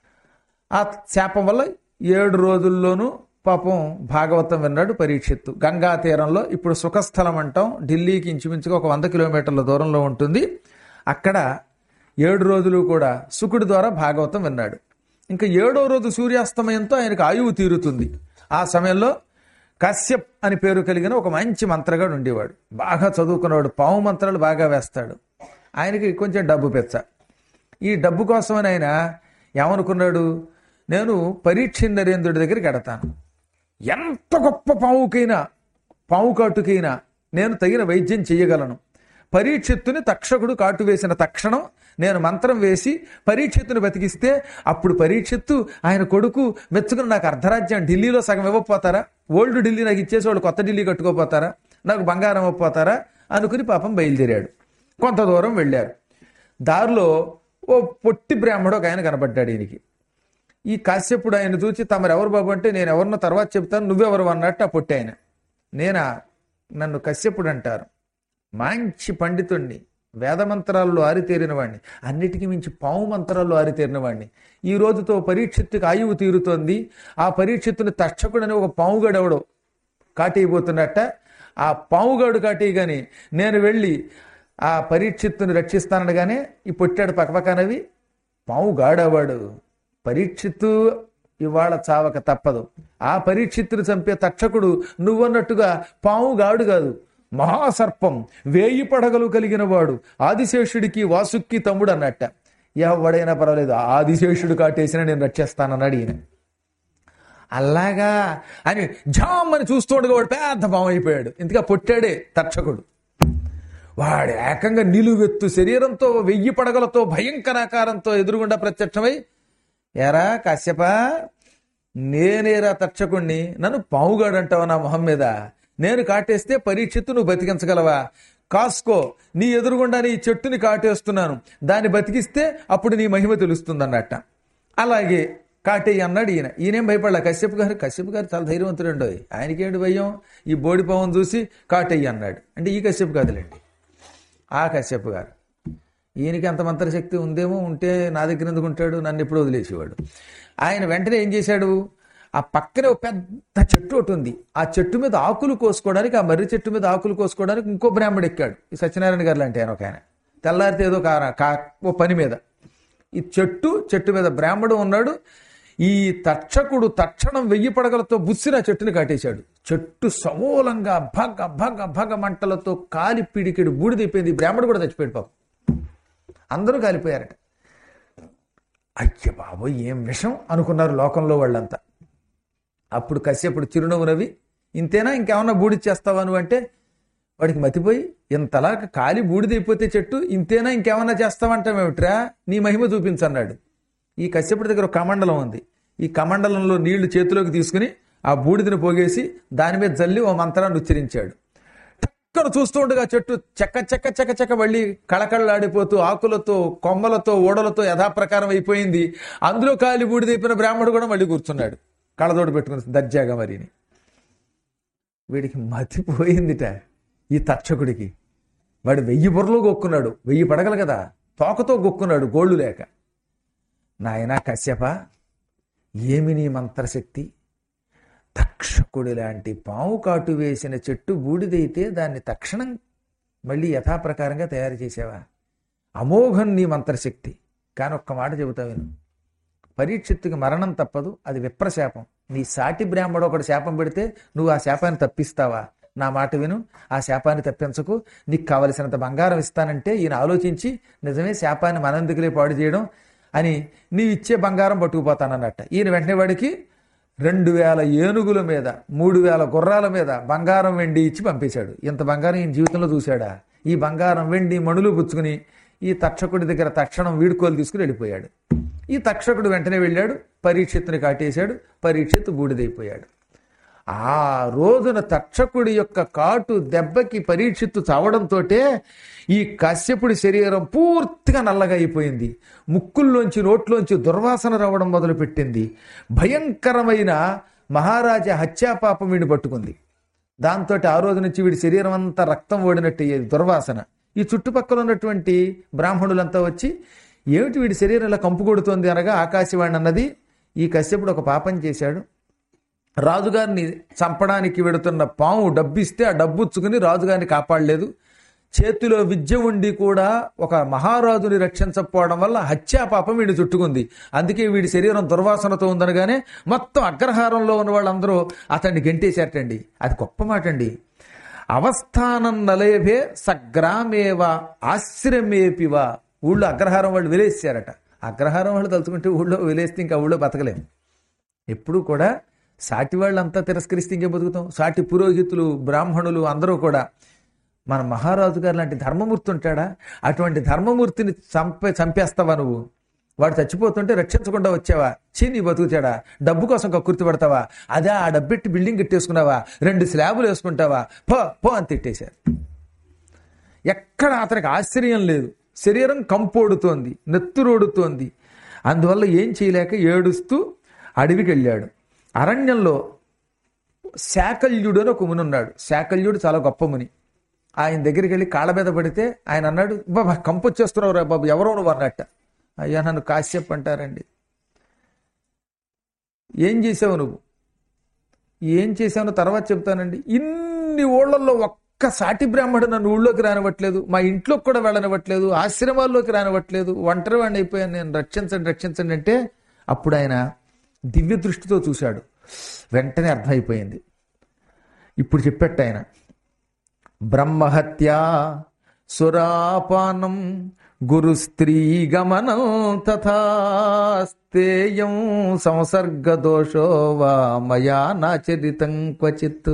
ఆ శాపం వల్ల ఏడు రోజుల్లోనూ పాపం భాగవతం విన్నాడు పరీక్షిత్తు గంగా తీరంలో ఇప్పుడు సుఖస్థలం అంటాం ఢిల్లీకి ఇంచుమించుగా ఒక వంద కిలోమీటర్ల దూరంలో ఉంటుంది అక్కడ ఏడు రోజులు కూడా శుకుడి ద్వారా భాగవతం విన్నాడు ఇంకా ఏడో రోజు సూర్యాస్తమయంతో ఆయనకు ఆయువు తీరుతుంది ఆ సమయంలో కశ్యప్ అని పేరు కలిగిన ఒక మంచి మంత్రగాడు ఉండేవాడు బాగా చదువుకున్నవాడు పాము మంత్రాలు బాగా వేస్తాడు ఆయనకి కొంచెం డబ్బు పెచ్చ ఈ డబ్బు కోసమని ఆయన ఏమనుకున్నాడు నేను పరీక్ష నరేంద్రుడి దగ్గరికి ఎడతాను ఎంత గొప్ప పావుకైనా పావు కాటుకైనా నేను తగిన వైద్యం చెయ్యగలను పరీక్షిత్తుని తక్షకుడు కాటు వేసిన తక్షణం నేను మంత్రం వేసి పరీక్షిత్తుని బతికిస్తే అప్పుడు పరీక్షిత్తు ఆయన కొడుకు మెచ్చుకుని నాకు అర్ధరాజ్యం ఢిల్లీలో సగం ఇవ్వకపోతారా ఓల్డ్ ఢిల్లీ నాకు ఇచ్చేసి వాళ్ళు కొత్త ఢిల్లీ కట్టుకోపోతారా నాకు బంగారం ఇవ్వకపోతారా అనుకుని పాపం బయలుదేరాడు కొంత దూరం వెళ్ళారు దారిలో ఓ పొట్టి బ్రాహ్మడు ఒక ఆయన కనబడ్డాడు ఈయనకి ఈ కాశ్యపుడు ఆయన చూచి తమరెవరు బాబు అంటే నేను ఎవరినో తర్వాత చెప్తాను నువ్వెవరు అన్నట్టు ఆ పొట్టి ఆయన నేనా నన్ను కశ్యపుడు అంటారు మంచి పండితుణ్ణి వేదమంత్రాల్లో ఆరితేరిన వాడిని అన్నిటికీ మించి పావు మంత్రాల్లో ఆరితేరిన వాడిని ఈ రోజుతో పరీక్షిత్తుకి ఆయువు తీరుతోంది ఆ పరీక్షిత్తుని తక్షకుడని ఒక పావుగడెవడో కాటేయబోతున్నట్ట ఆ పావుగాడు కాటేయగాని నేను వెళ్ళి ఆ పరీక్షిత్తుని రక్షిస్తానగానే ఈ పొట్టాడు పక్కపక్కనవి పావు గాడవాడు పరీక్షిత్తు ఇవాళ చావక తప్పదు ఆ పరీక్షిత్తుని చంపే తక్షకుడు నువ్వన్నట్టుగా పావు గాడు కాదు మహాసర్పం వేయి పడగలు కలిగిన వాడు ఆదిశేషుడికి వాసుక్కి తమ్ముడు అన్నట్ట ఎవడైనా పర్వాలేదు ఆదిశేషుడు కాటేసిన నేను రక్షిస్తానన్నాడు ఈయన అలాగా అని జామ్ అని చూస్తుండగా వాడు పెద్ద పాము అయిపోయాడు ఇంతగా పొట్టాడే తక్షకుడు వాడు ఏకంగా నిలువెత్తు శరీరంతో వెయ్యి పడగలతో భయంకరాకారంతో ఎదురుగుండా ప్రత్యక్షమై ఎరా కాశ్యప నేనేరా తక్షకుణ్ణి నన్ను పావుగాడు అంటావా నా మొహం మీద నేను కాటేస్తే పరీక్షిత్తు నువ్వు బతికించగలవా కాసుకో నీ ఎదురుగుండా నీ చెట్టుని కాటేస్తున్నాను దాన్ని బతికిస్తే అప్పుడు నీ మహిమ తెలుస్తుందన్నట్ట అలాగే కాటేయి అన్నాడు ఈయన ఈయనేం భయపడలే కశ్యప్ గారు కశ్యప్ గారు చాలా ధైర్యవంతుడు అండి ఆయనకేంటి భయం ఈ బోడి పావం చూసి కాటేయి అన్నాడు అంటే ఈ కశ్యప్ కాదులేండి ఆ కశ్యప్ గారు ఈయనకి అంత మంత్రశక్తి ఉందేమో ఉంటే నా దగ్గర ఎందుకు ఉంటాడు నన్ను ఎప్పుడు వదిలేసేవాడు ఆయన వెంటనే ఏం చేశాడు ఆ పక్కనే ఒక పెద్ద చెట్టు ఒకటి ఉంది ఆ చెట్టు మీద ఆకులు కోసుకోవడానికి ఆ మర్రి చెట్టు మీద ఆకులు కోసుకోవడానికి ఇంకో బ్రాహ్మడు ఎక్కాడు ఈ సత్యనారాయణ గారు లాంటి ఆయన ఒక ఆయన తెల్లారితే ఏదో కార కా ఓ పని మీద ఈ చెట్టు చెట్టు మీద బ్రాహ్మడు ఉన్నాడు ఈ తక్షకుడు తక్షణం వెయ్యి పడగలతో బుస్సిన చెట్టుని కాటేశాడు చెట్టు సమూలంగా భగ భగ భగ మంటలతో కాలి పిడికిడు బూడిదైపోయింది ఈ బ్రాహ్మడు కూడా చచ్చిపోయాడు పాపం అందరూ కాలిపోయారట అయ్య బాబోయ్ ఏం విషం అనుకున్నారు లోకంలో వాళ్ళంతా అప్పుడు కశ్యపుడు చిరునవ్వు నవ్వి ఇంతేనా ఇంకేమన్నా బూడిచ్చేస్తావా నువ్వు అంటే వాడికి మతిపోయి ఇంతలా కాలి బూడిదైపోతే చెట్టు ఇంతేనా ఇంకేమన్నా చేస్తావంటావేమిట్రా నీ మహిమ చూపించన్నాడు ఈ కశ్యపుడి దగ్గర ఒక కమండలం ఉంది ఈ కమండలంలో నీళ్లు చేతిలోకి తీసుకుని ఆ బూడిదని పోగేసి దాని మీద జల్లి ఓ మంత్రాన్ని ఉచ్చరించాడు టక్కన చూస్తూ ఉండగా చెట్టు చెక్క చెక్క చెక్క చెక్క మళ్ళీ కళకళలాడిపోతూ ఆకులతో కొమ్మలతో ఓడలతో యథాప్రకారం అయిపోయింది అందులో కాలి బూడిదైపోయిన బ్రాహ్మడు కూడా మళ్ళీ కూర్చున్నాడు కళ్ళతోడు పెట్టుకుని దర్జాగా మరిని వీడికి మతిపోయిందిట ఈ తక్షకుడికి వాడు వెయ్యి బుర్రలు గొక్కున్నాడు వెయ్యి పడగలు కదా తోకతో గొక్కున్నాడు గోళ్ళు లేక నాయనా కశ్యప ఏమి నీ మంత్రశక్తి తక్షకుడి లాంటి పాము కాటు వేసిన చెట్టు బూడిదైతే దాన్ని తక్షణం మళ్ళీ యథాప్రకారంగా తయారు చేసావా అమోఘం నీ మంత్రశక్తి కానీ ఒక్క మాట చెబుతా విను పరీక్షిత్తుకి మరణం తప్పదు అది విప్రశాపం నీ సాటి బ్రాహ్మడు ఒకటి శాపం పెడితే నువ్వు ఆ శాపాన్ని తప్పిస్తావా నా మాట విను ఆ శాపాన్ని తప్పించకు నీకు కావలసినంత బంగారం ఇస్తానంటే ఈయన ఆలోచించి నిజమే శాపాన్ని మనందుకులే పాడు చేయడం అని నీవు ఇచ్చే బంగారం పట్టుకుపోతానన్నట్ట ఈయన వెంటనే వాడికి రెండు వేల ఏనుగుల మీద మూడు వేల గుర్రాల మీద బంగారం వెండి ఇచ్చి పంపేశాడు ఇంత బంగారం ఈయన జీవితంలో చూశాడా ఈ బంగారం వెండి మణులు పుచ్చుకుని ఈ తక్షకుడి దగ్గర తక్షణం వీడుకోలు తీసుకుని వెళ్ళిపోయాడు ఈ తక్షకుడు వెంటనే వెళ్ళాడు పరీక్షిత్తుని కాటేశాడు పరీక్షిత్తు బూడిదైపోయాడు ఆ రోజున తక్షకుడి యొక్క కాటు దెబ్బకి పరీక్షిత్తు చావడంతో ఈ కశ్యపుడి శరీరం పూర్తిగా నల్లగా అయిపోయింది ముక్కుల్లోంచి నోట్లోంచి దుర్వాసన రావడం మొదలుపెట్టింది భయంకరమైన మహారాజా హత్యాపాపం వీడిని పట్టుకుంది దాంతో ఆ రోజు నుంచి వీడి శరీరం అంతా రక్తం ఓడినట్టు అయ్యేది దుర్వాసన ఈ చుట్టుపక్కల ఉన్నటువంటి బ్రాహ్మణులంతా వచ్చి ఏమిటి వీడి శరీరం ఇలా కంపు కొడుతోంది అనగా ఆకాశవాణి అన్నది ఈ కశ్యపుడు ఒక పాపం చేశాడు రాజుగారిని చంపడానికి వెడుతున్న పాము డబ్బిస్తే ఆ డబ్బుచ్చుకుని రాజుగారిని కాపాడలేదు చేతిలో విద్య ఉండి కూడా ఒక మహారాజుని రక్షించకపోవడం వల్ల హత్యా పాపం వీడిని చుట్టుకుంది అందుకే వీడి శరీరం దుర్వాసనతో ఉందనగానే మొత్తం అగ్రహారంలో ఉన్న వాళ్ళందరూ అతన్ని గెంటేశారటండి అది గొప్ప మాట అండి అవస్థానం నలేభే సగ్రామేవ ఆశ్రమేపివా ఊళ్ళో అగ్రహారం వాళ్ళు వెలేసారట అగ్రహారం వాళ్ళు తలుచుకుంటే ఊళ్ళో వెలేస్తే ఇంకా ఊళ్ళో బతకలేము ఎప్పుడూ కూడా సాటి వాళ్ళంతా తిరస్కరిస్తే ఇంకే బతుకుతాం సాటి పురోహితులు బ్రాహ్మణులు అందరూ కూడా మన మహారాజు గారు లాంటి ధర్మమూర్తి ఉంటాడా అటువంటి ధర్మమూర్తిని చంపే చంపేస్తావా నువ్వు వాడు చచ్చిపోతుంటే రక్షించకుండా వచ్చావా చీ నీ బతుకుతాడా డబ్బు కోసం కక్కుర్తి పడతావా అదే ఆ డబ్బెట్టి బిల్డింగ్ కట్టేసుకున్నావా రెండు స్లాబులు వేసుకుంటావా పో పో అని తిట్టేశారు ఎక్కడ అతనికి ఆశ్చర్యం లేదు శరీరం కంపోడుతోంది నెత్తురోడుతోంది అందువల్ల ఏం చేయలేక ఏడుస్తూ అడవికి వెళ్ళాడు అరణ్యంలో శాకల్యుడు అని ఒక ముని ఉన్నాడు శాకల్యుడు చాలా గొప్ప ముని ఆయన దగ్గరికి వెళ్ళి కాళ్ళ మీద పడితే ఆయన అన్నాడు బాబా కంపు వచ్చేస్తున్నావు రా బాబు ఎవరో నువ్వు అన్నట్ట అయ్యా నన్ను కాశ్యప్ అంటారండి ఏం చేసావు నువ్వు ఏం చేశాను తర్వాత చెప్తానండి ఇన్ని ఊళ్ళల్లో ఒక్క సాటి బ్రాహ్మడు నన్ను ఊళ్ళోకి రానివ్వట్లేదు మా ఇంట్లోకి కూడా వెళ్ళనివ్వట్లేదు ఆశ్రమాల్లోకి రానివ్వట్లేదు ఒంటరి వాడిని అయిపోయాను నేను రక్షించండి రక్షించండి అంటే అప్పుడు ఆయన దివ్య దృష్టితో చూశాడు వెంటనే అర్థమైపోయింది ఇప్పుడు చెప్పట్టు ఆయన బ్రహ్మహత్య సురాపానం గురు స్త్రీ గమనం తథాస్తేయం సంసర్గ దోషో వా మయా నాచరితం క్వచిత్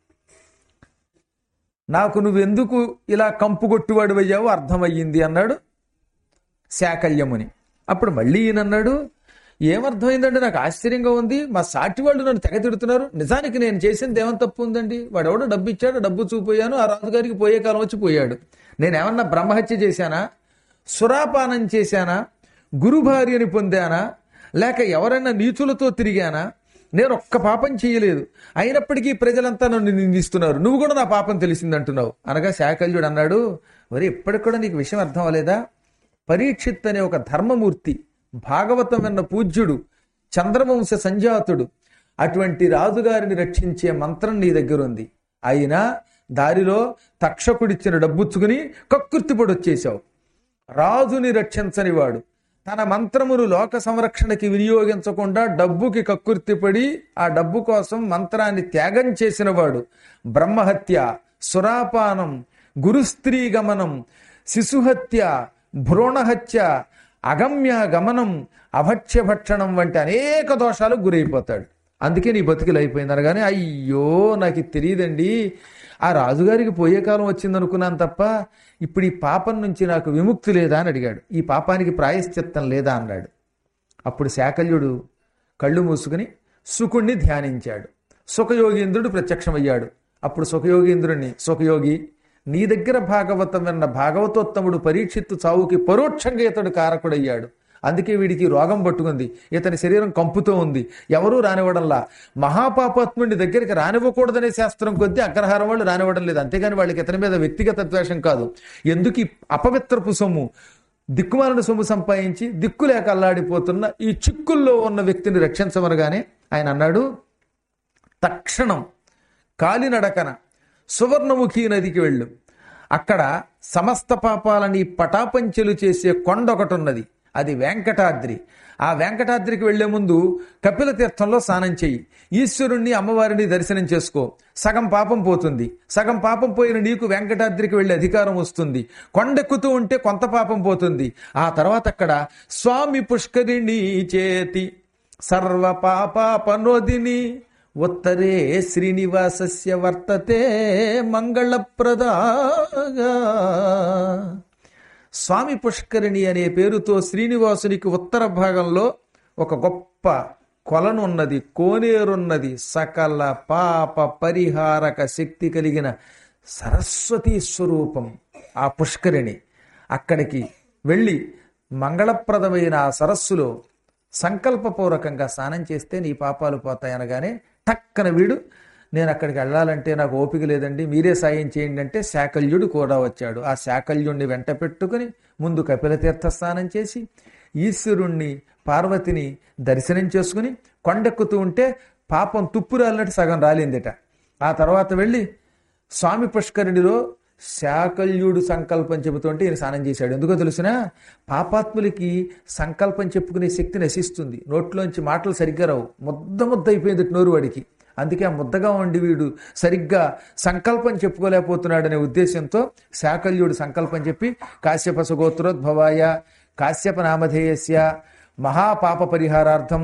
నాకు నువ్వెందుకు ఇలా కంపు కొట్టువాడు అయ్యావో అర్థమయ్యింది అన్నాడు శాకల్యముని అప్పుడు మళ్ళీ ఈయన అన్నాడు ఏమర్థమైందండి నాకు ఆశ్చర్యంగా ఉంది మా సాటి వాళ్ళు నన్ను తెగ తిడుతున్నారు నిజానికి నేను చేసింది ఏమని తప్పు ఉందండి వాడు ఎవడో డబ్బు ఇచ్చాడు డబ్బు చూపోయాను ఆ రాజుగారికి పోయే కాలం వచ్చి పోయాడు నేను ఏమన్నా బ్రహ్మహత్య చేశానా సురాపానం చేశానా గురు భార్యని పొందానా లేక ఎవరైనా నీచులతో తిరిగానా నేను ఒక్క పాపం చేయలేదు అయినప్పటికీ ప్రజలంతా నన్ను నిందిస్తున్నారు నువ్వు కూడా నా పాపం తెలిసిందంటున్నావు అనగా శాకల్యుడు అన్నాడు మరి ఇప్పటికి కూడా నీకు విషయం అర్థం అవ్వలేదా పరీక్షిత్ అనే ఒక ధర్మమూర్తి భాగవతం అన్న పూజ్యుడు చంద్రవంశ సంజాతుడు అటువంటి రాజుగారిని రక్షించే మంత్రం నీ దగ్గర ఉంది అయినా దారిలో తక్షకుడిచ్చిన డబ్బుచ్చుకుని కక్కుర్తిపడి వచ్చేశావు రాజుని రక్షించని వాడు తన మంత్రమును లోక సంరక్షణకి వినియోగించకుండా డబ్బుకి కక్కుర్తిపడి ఆ డబ్బు కోసం మంత్రాన్ని త్యాగం చేసిన వాడు బ్రహ్మహత్య సురాపానం గురుస్త్రీ గమనం శిశుహత్య భ్రూణహత్య అగమ్య గమనం అభక్ష్య భక్షణం వంటి అనేక దోషాలకు గురైపోతాడు అందుకే నీ బతుకులు అయిపోయింది అనగానే అయ్యో నాకు ఇది తెలియదండి ఆ రాజుగారికి పోయే కాలం వచ్చింది అనుకున్నాను తప్ప ఇప్పుడు ఈ పాపం నుంచి నాకు విముక్తి లేదా అని అడిగాడు ఈ పాపానికి ప్రాయశ్చిత్తం లేదా అన్నాడు అప్పుడు శాకల్యుడు కళ్ళు మూసుకుని సుకుణ్ణి ధ్యానించాడు సుఖయోగీంద్రుడు ప్రత్యక్షమయ్యాడు అప్పుడు సుఖయోగీంద్రుడిని సుఖయోగి నీ దగ్గర భాగవతం విన్న భాగవతోత్తముడు పరీక్షిత్తు చావుకి పరోక్షంగా ఇతడు కారకుడయ్యాడు అందుకే వీడికి రోగం పట్టుకుంది ఇతని శరీరం కంపుతో ఉంది ఎవరూ రానివ్వడంలా మహాపాపాత్ముడి దగ్గరికి రానివ్వకూడదనే శాస్త్రం కొద్దీ అగ్రహారం వాళ్ళు రానివ్వడం లేదు అంతేగాని వాళ్ళకి ఇతని మీద వ్యక్తిగత ద్వేషం కాదు ఎందుకు ఈ అపవిత్రపు సొమ్ము దిక్కుమాలిన సొమ్ము సంపాదించి దిక్కు లేక అల్లాడిపోతున్న ఈ చిక్కుల్లో ఉన్న వ్యక్తిని రక్షించమనగానే ఆయన అన్నాడు తక్షణం కాలినడకన సువర్ణముఖి నదికి వెళ్ళు అక్కడ సమస్త పాపాలని పటాపంచెలు చేసే కొండ ఒకటి ఉన్నది అది వెంకటాద్రి ఆ వెంకటాద్రికి వెళ్లే ముందు కపిల తీర్థంలో స్నానం చెయ్యి ఈశ్వరుణ్ణి అమ్మవారిని దర్శనం చేసుకో సగం పాపం పోతుంది సగం పాపం పోయిన నీకు వెంకటాద్రికి వెళ్లే అధికారం వస్తుంది కొండెక్కుతూ ఉంటే కొంత పాపం పోతుంది ఆ తర్వాత అక్కడ స్వామి పుష్కరిణి చేతి సర్వ పాపాపనోదిని ఉత్తరే శ్రీనివాసస్య వర్తతే మంగళప్రదాగా స్వామి పుష్కరిణి అనే పేరుతో శ్రీనివాసునికి ఉత్తర భాగంలో ఒక గొప్ప కొలను ఉన్నది కోనేరున్నది సకల పాప పరిహారక శక్తి కలిగిన సరస్వతీ స్వరూపం ఆ పుష్కరిణి అక్కడికి వెళ్ళి మంగళప్రదమైన ఆ సరస్సులో సంకల్పపూర్వకంగా స్నానం చేస్తే నీ పాపాలు పోతాయి అనగానే టక్కన వీడు నేను అక్కడికి వెళ్ళాలంటే నాకు ఓపిక లేదండి మీరే సాయం చేయండి అంటే శాకల్యుడు కూడా వచ్చాడు ఆ శాకల్యుడిని వెంట పెట్టుకుని ముందు కపిలతీర్థ స్నానం చేసి ఈశ్వరుణ్ణి పార్వతిని దర్శనం చేసుకుని కొండెక్కుతూ ఉంటే పాపం తుప్పు రాలినట్టు సగం రాలిందిట ఆ తర్వాత వెళ్ళి స్వామి పుష్కరిణిలో శాకల్యుడు సంకల్పం చెబుతుంటే ఈయన స్నానం చేశాడు ఎందుకో తెలుసిన పాపాత్ములకి సంకల్పం చెప్పుకునే శక్తి నశిస్తుంది నోట్లోంచి మాటలు సరిగ్గా రావు ముద్ద ముద్ద అయిపోయింది నోరు వాడికి అందుకే ఆ ముద్దగా ఉండి వీడు సరిగ్గా సంకల్పం చెప్పుకోలేకపోతున్నాడనే ఉద్దేశంతో శాకల్యుడు సంకల్పం చెప్పి కాశ్యప సుగోత్రోద్భవాయ కాశ్యప నామధేయస్య మహాపాప పరిహారార్థం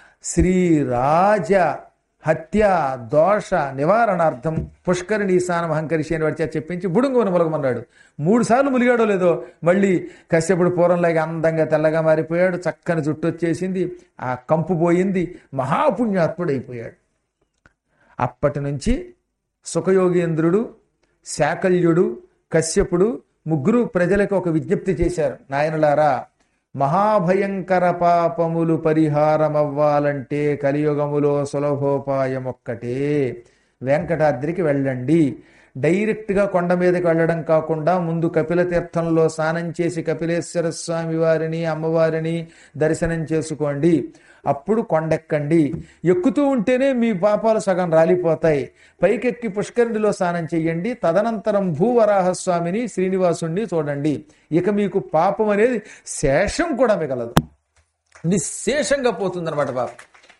శ్రీరాజ హత్య దోష నివారణార్థం పుష్కరిణి స్నానం అహంకరిషి అని వాడి చేత చెప్పించి బుడుంగుని ములగమన్నాడు మూడు సార్లు ములిగాడో లేదో మళ్ళీ కశ్యపుడు పూర్వంలాగా అందంగా తెల్లగా మారిపోయాడు చక్కని జుట్టు వచ్చేసింది ఆ కంపు పోయింది మహాపుణ్యాత్ముడు అయిపోయాడు అప్పటి నుంచి సుఖయోగేంద్రుడు శాకల్యుడు కశ్యపుడు ముగ్గురు ప్రజలకు ఒక విజ్ఞప్తి చేశారు నాయనలారా మహాభయంకర పాపములు పరిహారమవ్వాలంటే కలియుగములో సులభోపాయం ఒక్కటే వెంకటాద్రికి వెళ్ళండి డైరెక్ట్గా కొండ మీదకి వెళ్ళడం కాకుండా ముందు కపిల తీర్థంలో స్నానం చేసి కపిలేశ్వర స్వామి వారిని అమ్మవారిని దర్శనం చేసుకోండి అప్పుడు కొండెక్కండి ఎక్కుతూ ఉంటేనే మీ పాపాలు సగం రాలిపోతాయి పైకెక్కి పుష్కరిణిలో స్నానం చెయ్యండి తదనంతరం భూవరాహస్వామిని శ్రీనివాసుణ్ణి చూడండి ఇక మీకు పాపం అనేది శేషం కూడా మిగలదు నిశేషంగా పోతుందన్నమాట పాపం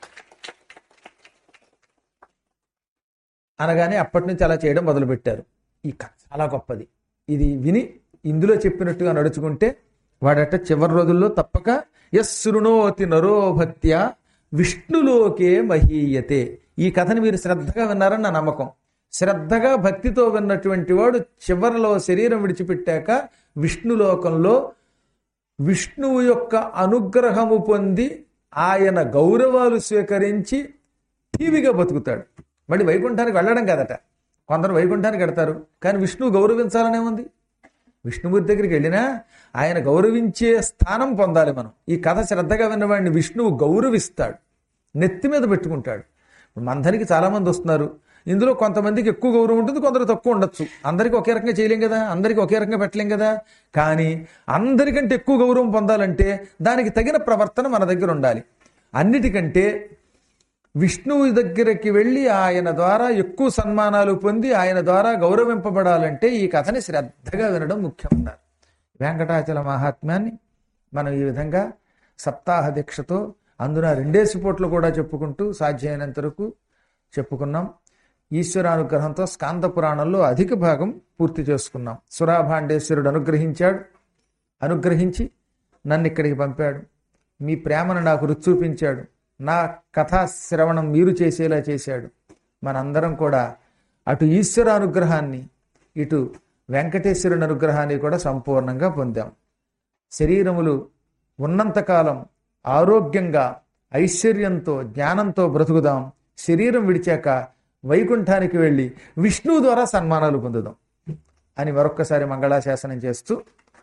అనగానే అప్పటి నుంచి అలా చేయడం మొదలుపెట్టారు ఈ కథ చాలా గొప్పది ఇది విని ఇందులో చెప్పినట్టుగా నడుచుకుంటే వాడట చివరి రోజుల్లో తప్పక యశృణోతి నరోభత్య విష్ణులోకే మహీయతే ఈ కథని మీరు శ్రద్ధగా విన్నారని నా నమ్మకం శ్రద్ధగా భక్తితో విన్నటువంటి వాడు చివరిలో శరీరం విడిచిపెట్టాక విష్ణులోకంలో విష్ణువు యొక్క అనుగ్రహము పొంది ఆయన గౌరవాలు స్వీకరించి టీవీగా బతుకుతాడు మళ్ళీ వైకుంఠానికి వెళ్ళడం కదట కొందరు వైకుంఠానికి వెడతారు కానీ విష్ణువు గౌరవించాలనే ఉంది విష్ణుమూర్తి దగ్గరికి వెళ్ళినా ఆయన గౌరవించే స్థానం పొందాలి మనం ఈ కథ శ్రద్ధగా విన్నవాడిని విష్ణువు గౌరవిస్తాడు నెత్తి మీద పెట్టుకుంటాడు మందరికి చాలా మంది వస్తున్నారు ఇందులో కొంతమందికి ఎక్కువ గౌరవం ఉంటుంది కొందరు తక్కువ ఉండొచ్చు అందరికీ ఒకే రకంగా చేయలేం కదా అందరికీ ఒకే రకంగా పెట్టలేం కదా కానీ అందరికంటే ఎక్కువ గౌరవం పొందాలంటే దానికి తగిన ప్రవర్తన మన దగ్గర ఉండాలి అన్నిటికంటే విష్ణువు దగ్గరికి వెళ్ళి ఆయన ద్వారా ఎక్కువ సన్మానాలు పొంది ఆయన ద్వారా గౌరవింపబడాలంటే ఈ కథని శ్రద్ధగా వినడం ముఖ్యం ఉన్నారు వెంకటాచల మహాత్మ్యాన్ని మనం ఈ విధంగా సప్తాహ దీక్షతో అందున రెండేసి పూట్లు కూడా చెప్పుకుంటూ సాధ్యమైనంత వరకు చెప్పుకున్నాం ఈశ్వరానుగ్రహంతో స్కాంద పురాణంలో అధిక భాగం పూర్తి చేసుకున్నాం సురాభాండేశ్వరుడు అనుగ్రహించాడు అనుగ్రహించి నన్ను ఇక్కడికి పంపాడు మీ ప్రేమను నాకు రుచి చూపించాడు నా కథా శ్రవణం మీరు చేసేలా చేశాడు మనందరం కూడా అటు ఈశ్వర అనుగ్రహాన్ని ఇటు వెంకటేశ్వరుని అనుగ్రహాన్ని కూడా సంపూర్ణంగా పొందాం శరీరములు ఉన్నంతకాలం ఆరోగ్యంగా ఐశ్వర్యంతో జ్ఞానంతో బ్రతుకుదాం శరీరం విడిచాక వైకుంఠానికి వెళ్ళి విష్ణువు ద్వారా సన్మానాలు పొందుదాం అని మరొక్కసారి మంగళాశాసనం చేస్తూ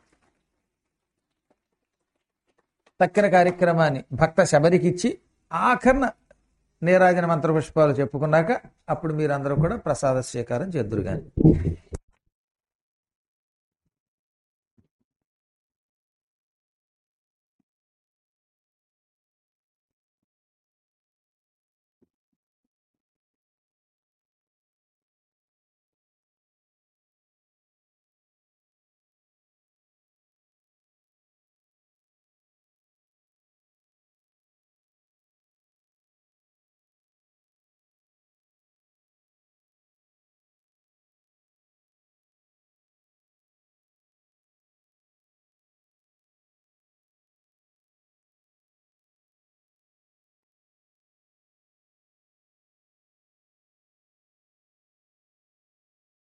తక్కిన కార్యక్రమాన్ని భక్త శబరికిచ్చి ఆఖరణ నీరాజన మంత్రపుష్పాలు చెప్పుకున్నాక అప్పుడు మీరందరూ కూడా ప్రసాద స్వీకారం చేద్దురు గాని